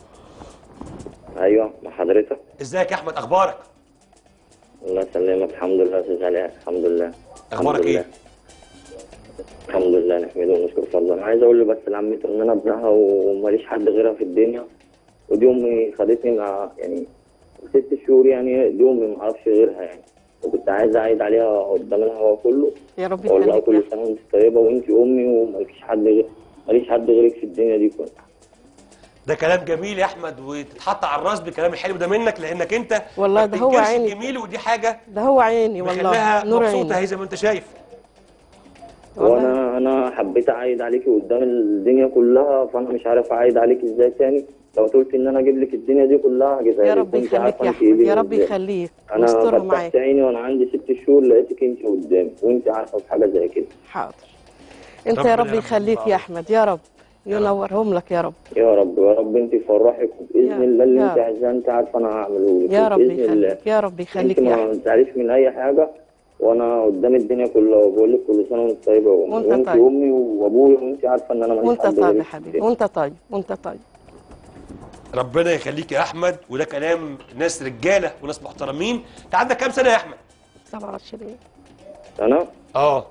ايوه مع حضرتك ازيك يا احمد اخبارك الله يسلمك الحمد لله يا استاذ علاء الحمد لله اخبارك الحمد ايه لله. الحمد لله نحمده ونشكر فضله انا عايز اقول له بس لعمتي ان انا ابنها وماليش حد غيرها في الدنيا ودي امي خدتني مع يعني ست شهور يعني دي امي ما اعرفش غيرها يعني وكنت عايز اعيد عليها قدام الهوا كله يا رب اقول لها يخليك كل يا سنه وانت طيبه وانت امي ومالكيش حد غير ماليش حد غيرك في الدنيا دي كلها ده كلام جميل يا احمد وتتحط على الراس بالكلام الحلو ده منك لانك انت والله ما ده هو بتنكرش عيني. الجميل ودي حاجه ده هو عيني مخليها والله نور مبسوطه عيني هي زي ما انت شايف والله. وانا انا حبيت اعيد عليكي قدام الدنيا كلها فانا مش عارف اعيد عليك ازاي تاني لو قلت ان انا اجيب لك الدنيا دي كلها هجيبها يا لك رب وانت يخليك عارفة يا انت احمد إيه يا رب بالنسبة لي. يخليك انا واسترها فتحت معاك عيني وانا عندي ست شهور لقيتك انت قدامي وانت عارفه في حاجه زي كده حاضر انت ربنا يا رب يرحمه يخليك الله. يا احمد يا رب ينورهم لك يا رب يا رب يا رب انت فرحك يا- باذن الله اللي يا انت رب. عايزاه انت عارفه انا هعمله لك يا رب باذن الله يخليك يا رب يخليك انت يا ما احمد تزعليش من اي حاجه وانا قدام الدنيا كلها وبقول لك كل سنه وانت طيبه وامي وانت وانت طيب. امي وابويا وانت عارفه ان انا ماليش وانت حد طيب غيرك يا في حبيبي الدنيا. وانت طيب وانت طيب ربنا يخليك يا احمد وده كلام ناس رجاله وناس محترمين انت عندك كام سنه يا احمد 27 انا اه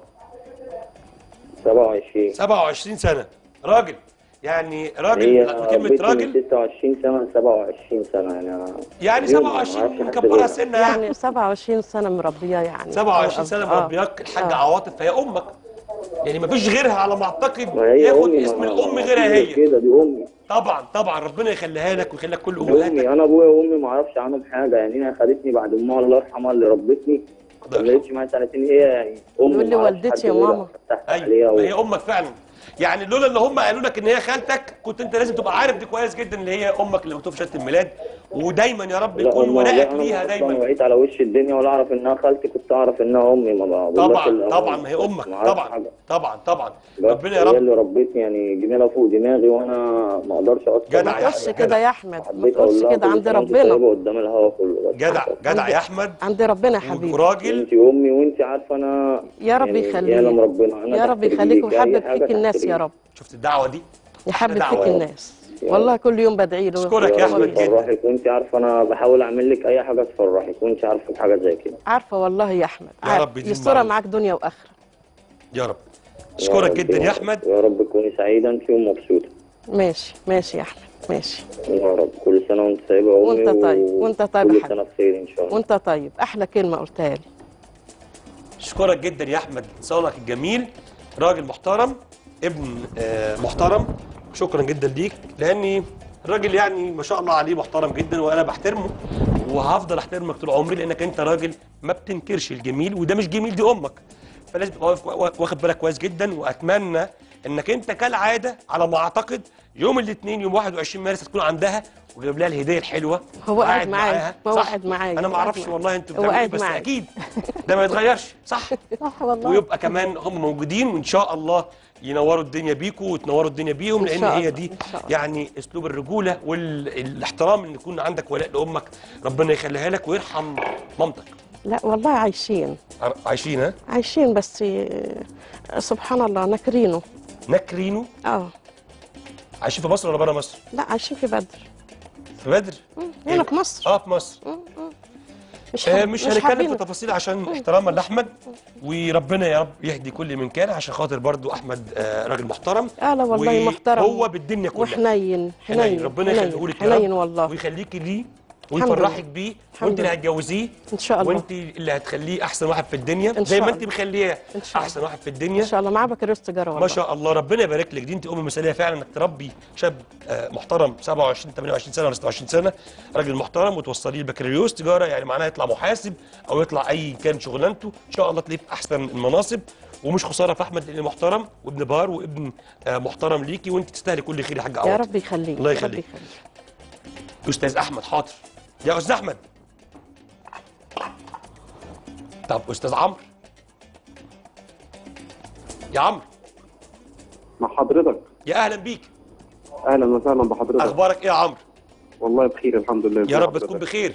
27 27 سنه راجل يعني هي راجل كلمه بنتي راجل من 26 سنه ل 27 سنه يعني أنا يعني اليوم ما 27 أعرفش حد مكبرها غيرها. سنه يعني يعني 27 سنه مربيه يعني 27 سنه آه. مربياك الحاجه آه. عواطف فهي امك يعني مفيش غيرها على ما اعتقد ما هي ياخد امي اسم ما- الام ما- غيرها ما- هي كده دي امي طبعا طبعا ربنا يخليها لك ويخلي لك كل دي امهاتك امي انا ابويا وامي ما اعرفش عنهم حاجه يعني هي خدتني بعد امها الله يرحمها اللي ربتني ما كملتش معايا سنتين هي يعني امي يقول لي ما أعرفش والدتي حد يا غيرها. ماما. فتحت ايوه عليها ما هي و... امك فعلا يعني لولا ان هم قالوا لك ان هي خالتك كنت انت لازم تبقى عارف دي كويس جدا اللي هي امك اللي مكتوب في شهاده الميلاد ودايما يا رب لا يكون امها ولائك انا ليها اصلا دايما وعيت على وش الدنيا ولا اعرف انها خالتي كنت اعرف انها امي ما بقولهاش طبعا الأول. طبعا ما هي امك ما أعرفش طبعا حاجة. طبعا طبعا بس ربنا يا هي رب اللي ربتني يعني جميله فوق دماغي وانا ما اقدرش اصلا جدع ما يا تقولش أحمد، كده جدع. يا احمد ما حبيت تقولش اقول لها كده كل عند سنة وأنت ربنا طيبة قدام الهوا كله بس جدع جدع يا احمد عند ربنا يا حبيبي وراجل انت امي وانت عارفه انا يا رب يعني يخليك. يعلم ربنا انا يا تحت رب يخليك رجليك، أي ويحبب حاجة فيك تحت الناس يا رجليك. رب شفت الدعوه دي يحبب دعوة. فيك الناس والله كل يوم بدعي له أشكرك يا يا أحمد رب جدا. يفرحك وانت عارفه انا بحاول اعمل لك اي حاجه تفرحك وانت عارفه بحاجه زي كده عارفه والله يا احمد يا عارف. رب يديم يسترها معروف. معاك دنيا واخره يا رب يا اشكرك رب جدا يا رب. احمد يا رب تكوني سعيده انت ومبسوطه ماشي ماشي يا احمد ماشي يا رب كل سنه وانت طيبه يا امي وأنت طيب، و- وأنت طيب يا كل حبيبي. سنه بخير ان شاء الله وانت طيب احلى كلمه قلتها لي اشكرك جدا يا احمد صالك الجميل راجل محترم ابن آه، محترم شكرا جدا ليك لاني الراجل يعني ما شاء الله عليه محترم جدا وانا بحترمه وهفضل احترمك طول عمري لانك انت راجل ما بتنكرش الجميل وده مش جميل دي امك فلازم تبقى واقف- وا- واخد بالك كويس جدا واتمنى انك انت كالعاده على ما اعتقد يوم الاثنين يوم 21 مارس هتكون عندها وجايب لها الهديه الحلوه هو قاعد وقاعد معايا. معاها. هو صح؟ قاعد معايا. انا ما هو قاعد اعرفش معايا. والله انتوا هو بتعملوا إيه، قاعد بس معايا. اكيد ده ما يتغيرش صح صح والله ويبقى كمان هم موجودين وان شاء الله ينوروا الدنيا بيكوا وتنوروا الدنيا بيهم إن لان شاء هي الله، دي إن شاء الله. يعني اسلوب الرجوله والاحترام ان يكون عندك ولاء لامك ربنا يخليها لك ويرحم مامتك لا والله عايشين عايشين ها عايشين بس آه، سبحان الله نكرينه نكرينو اه عايشين في مصر ولا بره مصر؟ لا عايشين في بدر في بدر هنا في مصر اه في مصر مش آه حاب- مش هنتكلم حابين- في تفاصيل عشان احتراما لاحمد وربنا يا رب يهدي كل من كان عشان خاطر برضو احمد آه راجل محترم اه لا والله محترم هو بالدنيا كلها وحنين حنين ربنا حنين، يخليه لك يا حنين رب والله ويخليكي ليه الحمد ويفرحك لله. بيه الحمد وانت اللي لله. هتجوزيه ان شاء الله وانت اللي هتخليه احسن واحد في الدنيا إن زي شاء ما الله. انت مخليه إن شاء احسن واحد في ان الدنيا شاء الله معاه بكالوريوس تجاره والله ما شاء الله ربنا يبارك لك دي انت ام مثاليه فعلا انك تربي شاب آه، محترم 27 28 سنه ولا 26 سنه راجل محترم وتوصليه البكالوريوس تجاره يعني معناها يطلع محاسب او يطلع اي كان شغلانته ان شاء الله تلاقيه في احسن المناصب ومش خساره في احمد لانه محترم وابن بار وابن آه، محترم ليكي وانت تستاهلي كل خير يا حاج يا عوض رب يخليك الله يا رب يخليك. استاذ احمد حاضر يا استاذ احمد طب استاذ عمرو يا عمرو مع حضرتك يا اهلا بيك اهلا وسهلا بحضرتك اخبارك ايه يا عمرو والله بخير الحمد لله يا ازي رب حضرتك؟ تكون بخير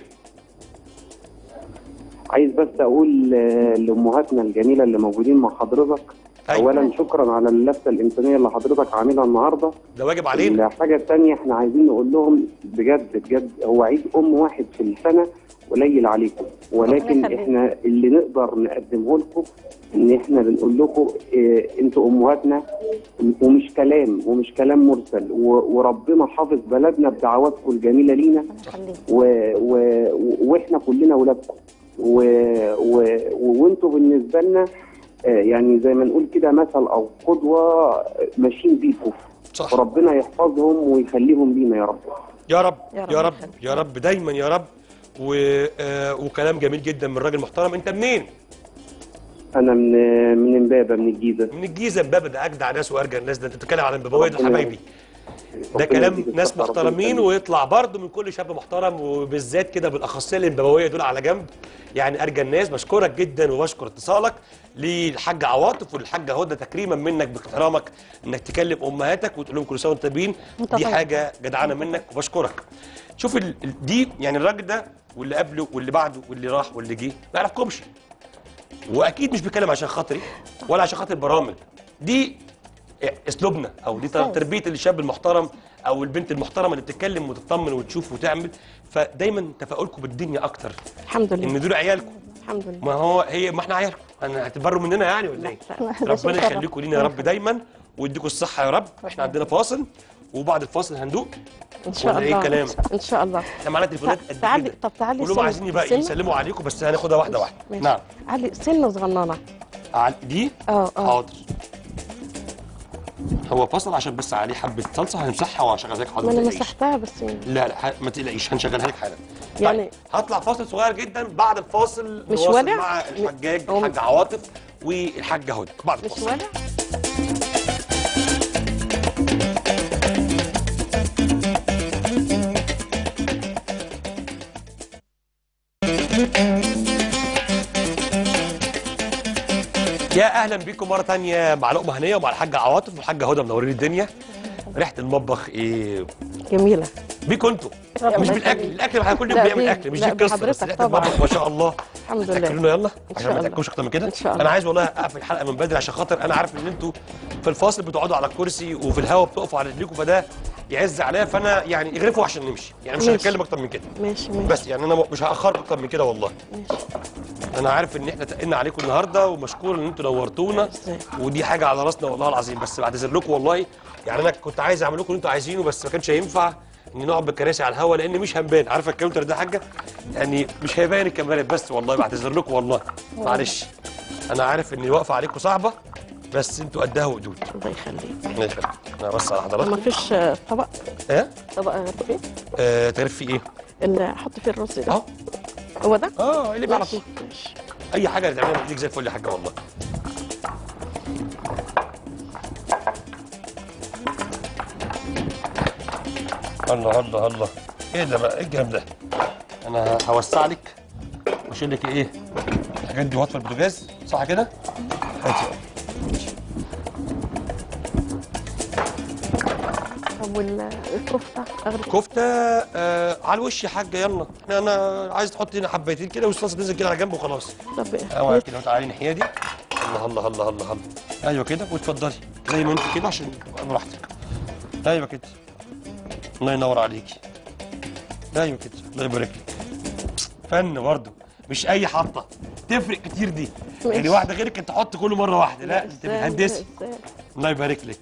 عايز بس اقول آه، لامهاتنا الجميله اللي موجودين مع حضرتك أيوة. اولا شكرا على اللفته الانسانيه اللي حضرتك عاملها النهارده ده واجب علينا الحاجه الثانيه احنا عايزين نقول لهم بجد بجد هو عيد ام واحد في السنه قليل عليكم ولكن يخليك. احنا اللي نقدر نقدمه لكم ان احنا بنقول لكم اه انتوا امهاتنا ومش كلام ومش كلام مرسل و- وربنا حافظ بلدنا بدعواتكم الجميله لينا خليك و... و... و... واحنا كلنا ولادكم و... و... وانتوا بالنسبه لنا آه، يعني زي ما نقول كده مثل او قدوه ماشيين بيكم صح وربنا يحفظهم ويخليهم لينا يا رب يا رب يا رب يا رب يخليك. يا رب دايما يا رب و... آه وكلام جميل جدا من راجل محترم انت منين انا من من امبابه من الجيزه من الجيزه امبابه ده اجدع ناس وارجع الناس ده انت بتتكلم عن امبابويه دول ربنا حبايبي ده ربنا كلام يديك ناس الصحة، ربنا محترمين يخليك. ويطلع برضه من كل شاب محترم وبالذات كده بالاخصائيه الامبابويه دول على جنب يعني ارجى الناس بشكرك جدا وبشكر اتصالك للحاج عواطف والحاجه هدى تكريما منك باحترامك انك تكلم امهاتك وتقول لهم كل سنه وانتم طيبين وأنت دي طيب. حاجه جدعانه منك وبشكرك شوف ال... ال- دي يعني الراجل ده واللي قبله واللي بعده واللي راح واللي جه ما يعرفكمش واكيد مش بيتكلم عشان خاطري ولا عشان خاطر البرامج دي اسلوبنا او دي أساس. تربيه الشاب المحترم او البنت المحترمه اللي بتتكلم وتطمن وتشوف وتعمل فدايما تفاؤلكم بالدنيا اكتر الحمد لله ان دول عيالكم الحمد لله ما هو هي ما احنا عيالكم انا هتبروا مننا يعني ولا ايه لا، ده ربنا شيء شرف. يخليكم لينا يا رب دايما ويديكم الصحه يا رب احنا عندنا فاصل وبعد الفاصل هندوق ان شاء ولا إيه الله الكلام؟ ان شاء الله احنا معانا تليفونات قد تعالي كده طب تعالي كلهم سنة- عايزين يبقى سنة. يسلموا عليكم بس هناخدها واحده واحده ماشي. نعم علي سنه صغننه عل- دي اه اه حاضر هو فصل عشان بس عليه حبه صلصه هنمسحها وهشغلها لك حاضر ما ما انا تقلقيش. مسحتها بس لا لا ح- ما تقلقيش هنشغلها لك حالا يعني- طيب هطلع فاصل صغير جدا بعد الفاصل مش نواصل ولع؟ مع الحجاج هو- الحاج عواطف والحاجه هدى بعد مش الفاصل ولع يا اهلا بيكم مره تانية مع لقمه هنيه ومع الحاجه عواطف والحاجه هدى منورين الدنيا ريحه المطبخ ايه جميله بيكم انتوا مش بالاكل الاكل احنا كل يوم لا، بنعمل بي- اكل مش لا، دي القصه بس بحضرتك ريحه طبعاً. المطبخ ما شاء الله الحمد لله تاكلونا يلا عشان شاء ما الله. تاكلوش اكتر من كده إن شاء الله. انا عايز والله اقفل الحلقه من بدري عشان خاطر انا عارف ان انتوا في الفاصل بتقعدوا على الكرسي وفي الهواء بتقفوا على رجليكم فده يعز عليا فانا يعني اغرفوا عشان نمشي يعني مش ماشي. هنتكلم اكتر من كده ماشي ماشي بس يعني انا مش هاخركم اكتر من كده والله ماشي انا عارف ان احنا تقلنا عليكم النهارده ومشكور ان انتوا نورتونا إزاي؟ ودي حاجه على راسنا والله العظيم بس بعتذر لكم والله يعني انا كنت عايز اعمل لكم اللي انتوا عايزينه بس ما كانش هينفع ان نقعد بالكراسي على الهوا لان مش هنبان عارفه الكاونتر ده حاجه يعني مش هيبان الكاميرات بس والله بعتذر لكم والله معلش انا عارف اني واقفه عليكم صعبه بس انتوا قدها وقدود الله يخليك ماشي انا بس على ما حضراتكم فيش آه، طبق ايه طبق غير فيه آه تعرف في ايه اللي احط فيه الرز ده اهو هو ده اه اللي على طول ماشي ماشي اي حاجه اللي تعملها بايديك زي الفل يا حاجه والله الله الله الله ايه ده بقى ايه الكلام ده انا هوسع لك واشيل لك ايه الحاجات دي واطفي البوتاجاز صح كده هاتي طب والكفته اغلب كفته آه على الوش يا حاجه يلا احنا انا عايز تحط هنا حبيتين كده والصلصه تنزل كده على جنب وخلاص طب اوعى كده وتعالي الناحيه دي الله الله الله الله الله ايوه كده واتفضلي زي ما انت كده عشان تبقى براحتك ايوه كده الله ينور عليكي ايوه كده الله يبارك لك فن برضه مش اي حطه تفرق كتير دي يعني ماشي. واحده غيرك كانت تحط كل مره واحده لا انت إزاي؟ بتهندسي إزاي؟ الله يبارك لك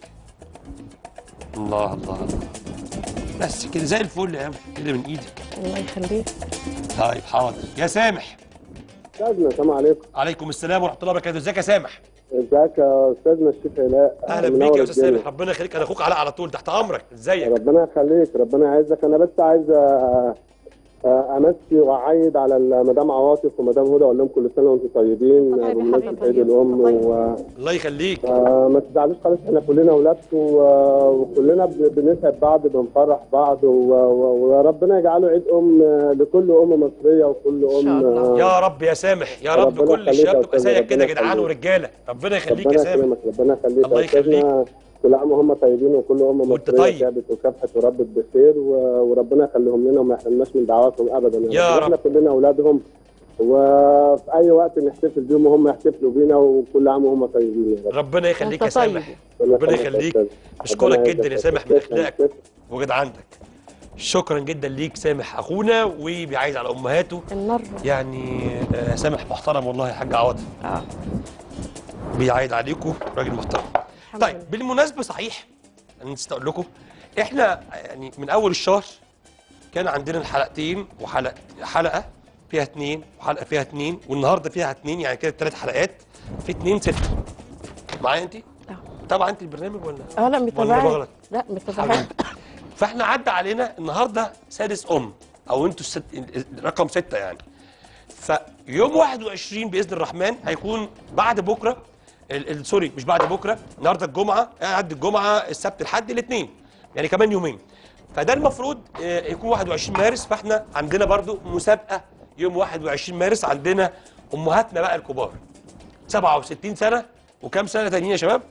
الله الله الله بس كده زي الفل قوي كده من ايدك الله يخليك طيب حاضر يا سامح استاذنا السلام عليكم عليكم السلام ورحمه الله وبركاته ازيك يا سامح ازيك يا استاذنا الشيخ علاء اهلا منور بيك يا استاذ الدنيا. سامح ربنا يخليك انا اخوك علاء على طول تحت امرك ازيك ربنا يخليك ربنا يعزك انا بس عايز آه، آه، امسي واعيد على مدام عواطف ومدام هدى اقول لهم كل سنه وانتم طيبين طيب يا بمناسبه حبيبي. عيد الام طيب. و الله يخليك آه، ما تزعلوش خالص احنا كلنا اولادكم و- وكلنا ب- بنسعد بعض بنفرح بعض و- و- وربنا يجعله عيد ام آه، لكل ام مصريه وكل إن شاء ام الله. آه، يا رب يا سامح يا رب ربنا كل يخليك الشباب يا تبقى أستاذ، زيك كده يا ربنا جدعان يخليك. ورجاله ربنا يخليك يا ربنا سامح يكرمك ربنا يخليك الله يا أستاذنا. يخليك. كل عام وهم طيبين وكل ام وأنت مصريه طيب. تعبت وكافحت وربت بخير و- وربنا يخليهم لنا وما يحرمناش من دعواتهم ابدا يا احنا رب. كلنا اولادهم وفي اي وقت نحتفل بيهم وهم يحتفلوا بينا وكل عام وهم طيبين يا رب ربنا يخليك يا أنت طيب. سامح ربنا يخليك اشكرك جدا يا سامح من اخلاقك وجدعنتك شكرا جدا ليك سامح اخونا وبيعايز على امهاته النار يعني آه، سامح محترم والله يا حاج عواطف اه بيعايد عليكم راجل محترم الحمد طيب لله. بالمناسبه صحيح انا نسيت اقول لكم احنا يعني من اول الشهر كان عندنا الحلقتين وحلقه حلقه فيها اثنين وحلقه فيها اثنين والنهارده فيها اثنين يعني كده ثلاث حلقات في اثنين سته معايا انت؟ آه. طبعا انت البرنامج ولا اه لا ولا متابعه بغلط لا متابعه فاحنا عدى علينا النهارده سادس ام او انتوا الست... رقم سته يعني فيوم 21 باذن الرحمن هيكون بعد بكره ال... ال... سوري مش بعد بكره النهارده الجمعه قعد الجمعه السبت الحد الاثنين يعني كمان يومين فده المفروض آه، يكون 21 مارس فاحنا عندنا برضو مسابقه يوم 21 مارس عندنا امهاتنا بقى الكبار 67 سنه وكام سنه تانيين يا شباب؟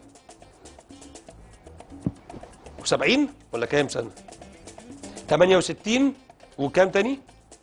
و70 ولا كام سنه؟ 68 وكام تاني؟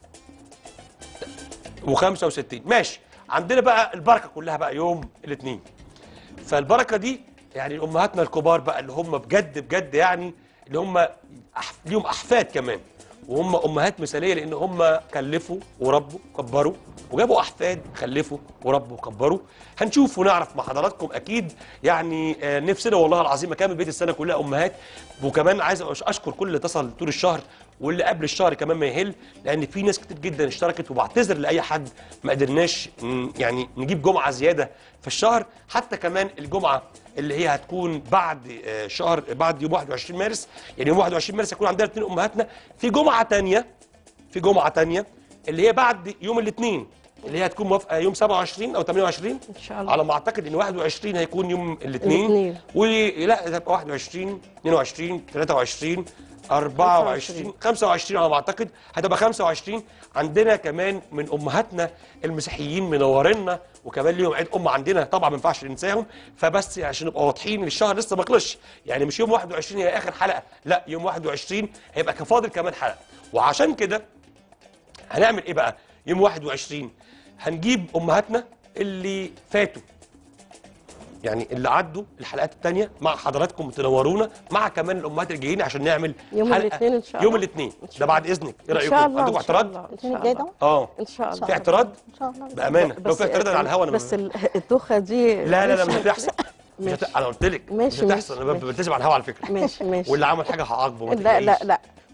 و65 ماشي عندنا بقى البركه كلها بقى يوم الاثنين فالبركه دي يعني امهاتنا الكبار بقى اللي هم بجد بجد يعني اللي هم أح... ليهم احفاد كمان وهم امهات مثاليه لان هم كلفوا وربوا وكبروا وجابوا احفاد خلفوا وربوا وكبروا هنشوف ونعرف مع حضراتكم اكيد يعني آه، نفسنا والله العظيم اكمل بيت السنه كلها امهات وكمان عايز أش- اشكر كل اللي اتصل طول الشهر واللي قبل الشهر كمان ما يهل لان في ناس كتير جدا اشتركت وبعتذر لاي حد ما قدرناش ن- يعني نجيب جمعه زياده في الشهر حتى كمان الجمعه اللي هي هتكون بعد آه، شهر بعد يوم 21 مارس يعني يوم 21 مارس هيكون عندنا اثنين امهاتنا في جمعه تانية في جمعه تانية اللي هي بعد يوم الاثنين اللي هي هتكون موافقه يوم 27 او 28 ان شاء الله على ما اعتقد ان 21 هيكون يوم الاثنين الاثنين. ولا تبقى 21 22 23 24 25 على ما اعتقد هتبقى 25 عندنا كمان من امهاتنا المسيحيين منورينا وكمان ليهم عيد ام عندنا طبعا ما ينفعش ننساهم فبس عشان نبقى واضحين الشهر لسه ما خلصش يعني مش يوم 21 هي اخر حلقه لا يوم 21 هيبقى كفاضل كمان حلقه وعشان كده هنعمل ايه بقى يوم 21 هنجيب امهاتنا اللي فاتوا يعني اللي عدوا الحلقات التانية مع حضراتكم تنورونا مع كمان الامهات اللي جايين عشان نعمل يوم حلقة الاثنين ان شاء الله يوم الاثنين إن شاء ده بعد اذنك ايه ان رايكم شاء الله عندكم إن شاء اعتراض الله، ان الاثنين شاء الجاي الله ده اه ان شاء الله في اعتراض ان شاء الله بامانه لو في اعتراض على الهوا انا بس ال- الدوخه دي لا لا لا مش مش هتحصل مش ماشي. هت... انا قلت لك مش ماشي، هتحصل ماشي، انا بلتزم على الهوا على فكره ماشي ماشي واللي عمل حاجه هعاقبه ما لا لا تقلقيش. لا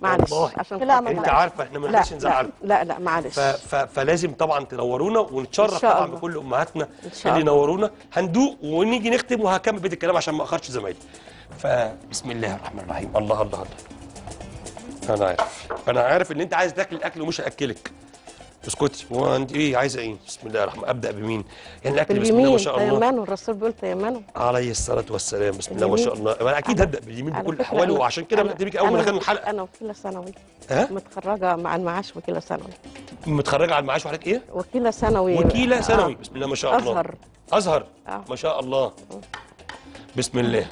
معلش والله. عشان لا، خاطر- ما انت لا. عارفه احنا ما لا نقدرش لا نزعل لا لا معلش ف... ف... فلازم طبعا تنورونا ونتشرف إن شاء طبعا الله. بكل امهاتنا إن شاء اللي الله. نورونا هندوق ونيجي نختم وهكمل بيت الكلام عشان ما اخرش زمايلي فبسم الله الرحمن الرحيم الله الله الله انا عارف انا عارف ان انت عايز تاكل الاكل ومش هاكلك اسكتي هو انت ايه عايزه ايه بسم الله الرحمن ابدا بمين يعني الاكل بسم الله ما باليمين شاء الله تيمنوا الرسول بيقول تيمنوا عليه الصلاه والسلام بسم الله ما شاء الله انا اكيد هبدا باليمين على بكل فكرة الاحوال أنا- وعشان كده أنا- بقدمك اول ما أنا- دخلنا الحلقه انا وكيله ثانوي ها متخرجه مع المعاش وكيله ثانوي متخرجه على المعاش وحضرتك ايه وكيله ثانوي وكيله آه. ثانوي بسم الله ما شاء الله ازهر ازهر آه. ما شاء الله بسم الله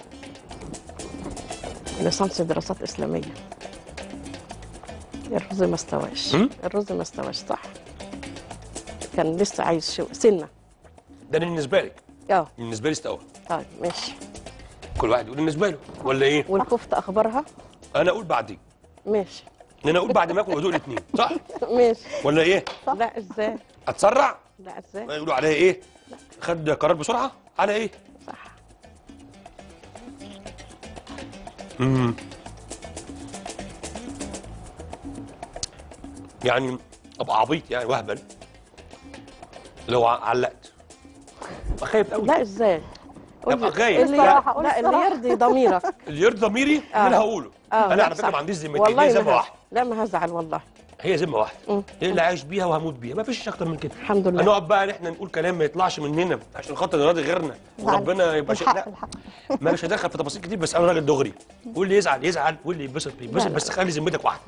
ليسانس دراسات اسلاميه الرز ما استواش هم؟ الرز ما استواش صح كان لسه عايز شو سنه ده بالنسبه لك اه بالنسبه لي استوى طيب ماشي كل واحد يقول بالنسبه له ولا ايه والكفته اخبارها انا اقول بعدين ماشي ان انا اقول بعد ما اكل وادوق الاثنين صح ماشي ولا ايه لا ازاي اتسرع لا ازاي يقولوا عليها ايه خد قرار بسرعه على ايه صح امم يعني ابقى عبيط يعني وهبل لو ع- علقت ابقى خايف قوي لا ازاي قول أبقى لي- خايف. اللي الصراحة، قول لا اللي الصراحة. يرضي ضميرك اللي يرضى ضميري آه. انا هقوله اه انا لا على فكره صح. ما عنديش ذمتين والله هي ما ذمه هزعل. واحده لا ما هزعل والله هي ذمه واحده مم. هي اللي عايش بيها وهموت بيها ما فيش اكتر من كده الحمد لله هنقعد بقى ان احنا نقول كلام ما يطلعش مننا عشان خاطر نراضي غيرنا وربنا يبقى شيء الحق لا الحق ما مش هدخل في تفاصيل كتير بس انا راجل دغري واللي يزعل يزعل واللي يتبسط بيتبسط لا، لا. بس خلي ذمتك واحده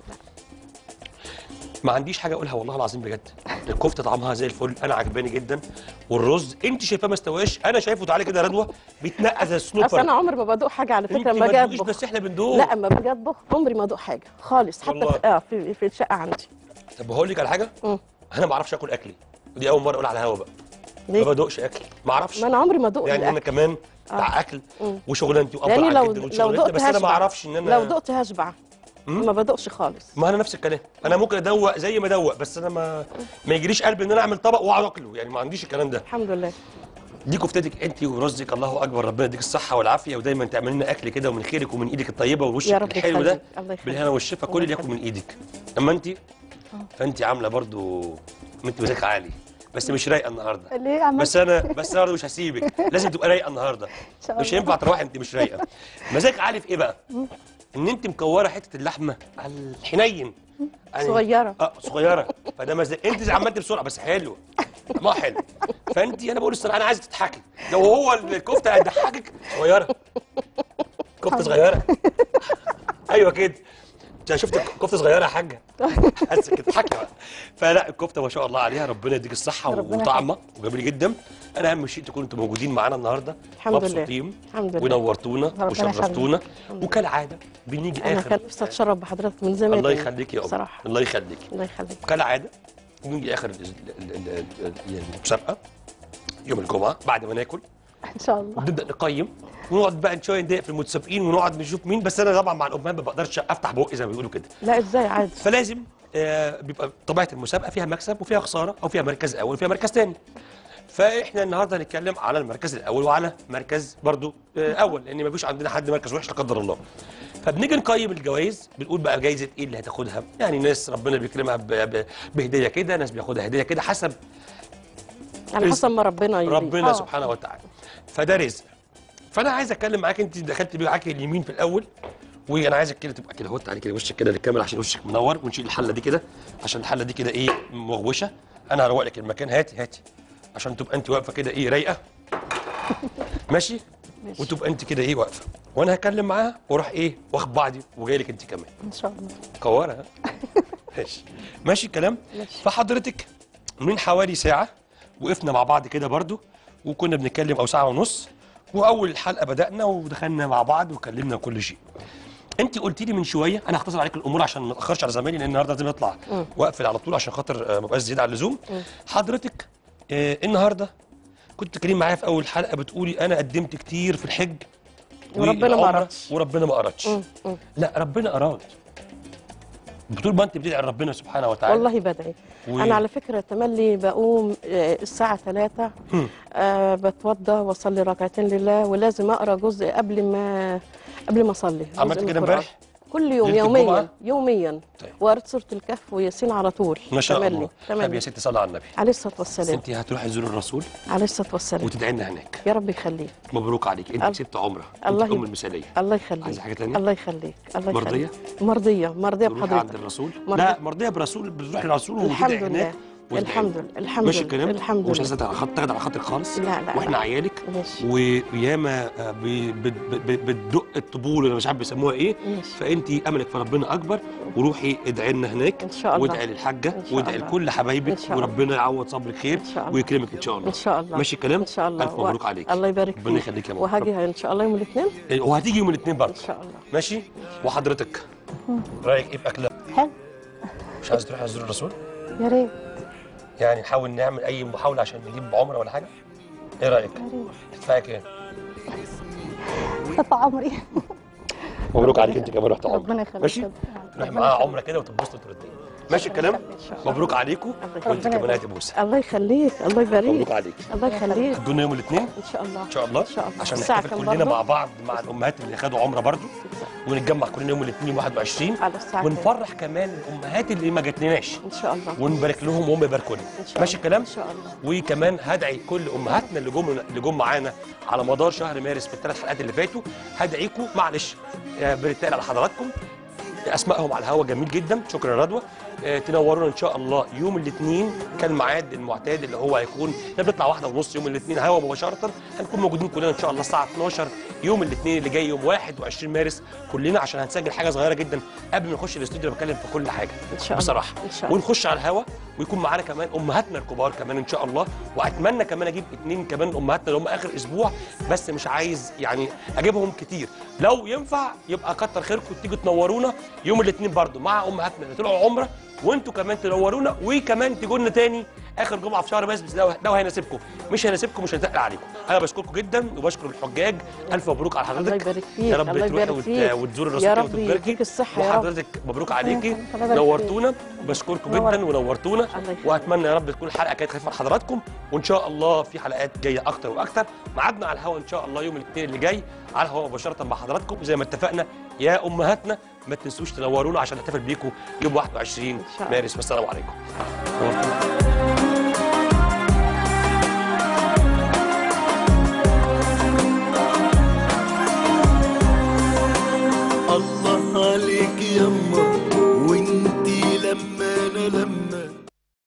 ما عنديش حاجه اقولها والله العظيم بجد الكفته طعمها زي الفل انا عجباني جدا والرز انت شايفاه ما استواش انا شايفه تعالى كده يا رضوى بيتنقى زي اصل انا السنوبر عمري ما بدوق حاجه على انت فكره ما ما جاي تدوقيش اطبخ بس احنا بندوق لا اما باجي اطبخ عمري ما ادوق حاجه خالص حتى والله. في اه في, في الشقه عندي طب هقول لك على حاجه مم. انا ما اعرفش اكل اكلي ودي اول مره اقول على الهوا بقى ما ليه؟ بدوقش اكل ما اعرفش ما انا عمري ما ادوق يعني انا الأكل. كمان بتاع اكل مم. وشغلانتي وافضل لاني على لو جدا لو وشغلانتي دقت بس انا ما هشبع اعرفش ان انا لو دقت هشبع ما بدوقش خالص ما انا نفس الكلام انا ممكن ادوق زي ما ادوق بس انا ما ما يجريش قلبي ان انا اعمل طبق واقعد اكله يعني ما عنديش الكلام ده الحمد لله دي كفتتك انت ورزقك الله اكبر ربنا يديك الصحه والعافيه ودايما تعمل لنا اكل كده ومن خيرك ومن ايدك الطيبه يا ووشك رب الحلو ده يخليك الله يخليك بالهنا والشفا كل الله اللي ياكل من ايدك اما انت فانت عامله برضو انت مزاجك عالي بس مش رايقه النهارده ليه عملت بس انا بس النهارده مش هسيبك لازم تبقى رايقه النهارده شاء مش الله. هينفع تروحي انت مش رايقه مزاجك عالي في ايه بقى ان انت مكوره حته اللحمه على الحنين يعني- صغيرة. اه صغيره فده مزاج انت عملت بسرعه بس حلوه ما حلو فانت انا بقول الصراحه انا عايزك تضحكي لو هو الكفته هتضحكك صغيره كفته صغيره ايوه كده انت شفت كفته صغيره يا حاجه بس كده اضحكي بقى فلا الكفته ما شاء الله عليها ربنا يديك الصحه ربنا وطعمه وجميل جدا انا اهم شيء تكونوا انتم موجودين معانا النهارده الحمد لله. مبسوطين الحمد لله ونورتونا ربنا وشرفتونا وكالعاده بنيجي انا اخر كان نفسي اتشرف بحضرتك من زمان الله يخليك يا ام بصراحه الله يخليك الله يخليك كالعاده نيجي اخر ال- ال- ال- ال- المسابقه يوم الجمعه بعد ما ناكل ان شاء الله نبدا نقيم ونقعد بقى شويه نضايق في المتسابقين ونقعد نشوف مين بس انا طبعا مع الامهات ما بقدرش افتح بقي زي ما بيقولوا كده لا ازاي عادي فلازم آه، بيبقى طبيعه المسابقه فيها مكسب وفيها خساره او فيها مركز اول وفيها مركز ثاني فاحنا النهارده هنتكلم على المركز الاول وعلى مركز برضو آه، اول لان ما فيش عندنا حد مركز وحش لا قدر الله فبنيجي نقيم الجوائز بنقول بقى جايزه ايه اللي هتاخدها يعني ناس ربنا بيكرمها ب- ب- بهديه كده ناس بياخدها هديه كده حسب على حسب ما ربنا يريد ربنا آه. سبحانه وتعالى فده رزق فانا عايز اتكلم معاك انت دخلت معاك اليمين في الاول وانا عايزك كده تبقى كده اهو تعالي كده وشك كده للكاميرا عشان وشك منور ونشيل الحله دي كده عشان الحله دي كده ايه مغوشه انا هروق لك المكان هاتي هاتي عشان تبقى انت واقفه كده ايه رايقه ماشي ماشي. وتبقى انت كده ايه واقفه وانا هكلم معاها واروح ايه واخد بعضي وجاي لك انت كمان ان شاء الله كوارة ها؟ ماشي ماشي الكلام ماشي. فحضرتك من حوالي ساعة وقفنا مع بعض كده برضو وكنا بنتكلم أو ساعة ونص وأول الحلقة بدأنا ودخلنا مع بعض وكلمنا كل شيء انت قلت لي من شويه انا هختصر عليك الامور عشان ما اتاخرش على زمايلي لان النهارده لازم اطلع واقفل على طول عشان خاطر آه، ما ابقاش زياده عن اللزوم حضرتك آه، النهارده كنت بتتكلمي معايا في اول حلقه بتقولي انا قدمت كتير في الحج وربنا ما والعمرة أردش. وربنا ما اردش مم، مم. لا ربنا اراد طول ما انت بتدعي ربنا سبحانه وتعالى والله بدعي و- انا على فكره تملي بقوم آه، الساعه 3 أه بتوضى واصلي ركعتين لله ولازم اقرا جزء قبل ما قبل ما اصلي جزء عملت من كده القرآن. امبارح كل يوم ليلة يوميا الجمعة؟ يوميا طيب. وارد سوره الكهف وياسين على طول ما شاء تملي الله طب تملي يا ستي صلي على النبي عليه الصلاه والسلام انت هتروحي تزوري الرسول عليه الصلاه والسلام وتدعي لنا هناك يا رب يخليك مبروك عليك انت الله- كسبت عمره الله انت ام يب- المثاليه الله يخليك عايزة حاجة تانية؟ الله يخليك الله مرضية؟ يخليك مرضيه مرضيه تروحي عند بحضرتك الرسول مرضية. لا مرضيه برسول بتروحي للرسول الحمد وتدعي لله. هناك وتدعي الحمد له. لله الحمد ماشي لله الكلام الحمد ومش لله عايزه تاخد تاخد على خاطرك خالص لا لا واحنا لا. عيالك ماشي. وياما آه، ب- ب- ب- بتدق الطبول اللي مش عارف بيسموها ايه ماشي. فانت املك في ربنا اكبر وروحي ادعي لنا هناك إن شاء الله. وادعي للحاجه إن شاء وادعي الله. لكل حبايبك إن شاء الله. وربنا يعوض صبرك خير إن شاء الله. ويكرمك ان شاء الله ان شاء الله ماشي الكلام ان شاء الله الف مبروك عليك الله يبارك ربنا فيك يخليك يا ماما وهاجي ان شاء الله يوم الاثنين إيه، وهتيجي يوم الاثنين برضه ان شاء الله ماشي وحضرتك رايك ايه في اكلها حلو مش عايز تروحي تزور الرسول يا ريت يعني نحاول نعمل اي محاوله عشان نجيب عمره ولا حاجه ايه رايك تدفعي كام طب عمري مبروك عليك انت كمان رحت عمره ربنا يخليك ماشي ربنا تروحي معاها عمره كده وتنبسطوا وتردي ماشي الكلام مبروك عليكم يخليك. وانت كمان يا بوسه الله يخليك الله يبارك مبروك عليك الله يخليك تدونا يوم الاثنين ان شاء الله ان شاء الله ان شاء الله عشان الساعة نحتفل كام كلنا برضه؟ مع بعض مع الامهات اللي خدوا عمره برضو ونتجمع كلنا يوم الاثنين يوم 21 على الساعة كام؟ ونفرح كمان الامهات اللي ما جاتلناش ان شاء الله ونبارك لهم وهم يباركوا لنا إن شاء ماشي الله. الكلام ان شاء الله وكمان هدعي كل امهاتنا اللي جم اللي جم معانا على مدار شهر مارس في الثلاث حلقات اللي فاتوا هدعيكم معلش آه، بنتقل على حضراتكم اسمائهم على الهوا جميل جدا شكرا يا رضوى آه، تنورونا ان شاء الله يوم الاثنين كالميعاد المعتاد اللي هو هيكون ده بيطلع واحده ونص يوم الاثنين هوا مباشره هنكون موجودين كلنا ان شاء الله الساعه 12 يوم الاثنين اللي جاي يوم 21 مارس كلنا عشان هنسجل حاجه صغيره جدا قبل ما نخش الاستوديو أنا بتكلم في كل حاجه إن شاء الله. بصراحه إن شاء الله. ونخش على الهوا ويكون معانا كمان امهاتنا الكبار كمان ان شاء الله واتمنى كمان اجيب اتنين كمان امهاتنا اللي هم اخر اسبوع بس مش عايز يعني اجيبهم كتير لو ينفع يبقى كتر خيركم تيجوا تنورونا يوم الاثنين برضو مع امهاتنا اللي طلعوا عمره وانتوا كمان تنورونا وكمان تيجوا لنا تاني اخر جمعه في شهر مارس بس ده ده هيناسبكم مش هيناسبكم مش هنتقل عليكم انا بشكركم جدا وبشكر الحجاج الف مبروك على حضرتك الله يبارك فيك يا رب الله تروحي يبارك وت- فيك وتزور يا الرسول رب وتباركي يديك الصحه يا رب وحضرتك مبروك عليكي الله يبارك فيك. نورتونا بشكركم جدا ونورتونا الله يخليك. واتمنى يا رب تكون الحلقه كانت خفيفه لحضراتكم وان شاء الله في حلقات جايه اكتر واكتر ميعادنا على الهواء ان شاء الله يوم الاثنين اللي جاي على الهواء مباشره مع حضراتكم زي ما اتفقنا يا امهاتنا ما تنسوش تنورونا عشان نحتفل بيكم يوم 21 شاء الله. مارس والسلام عليكم الله عليك يما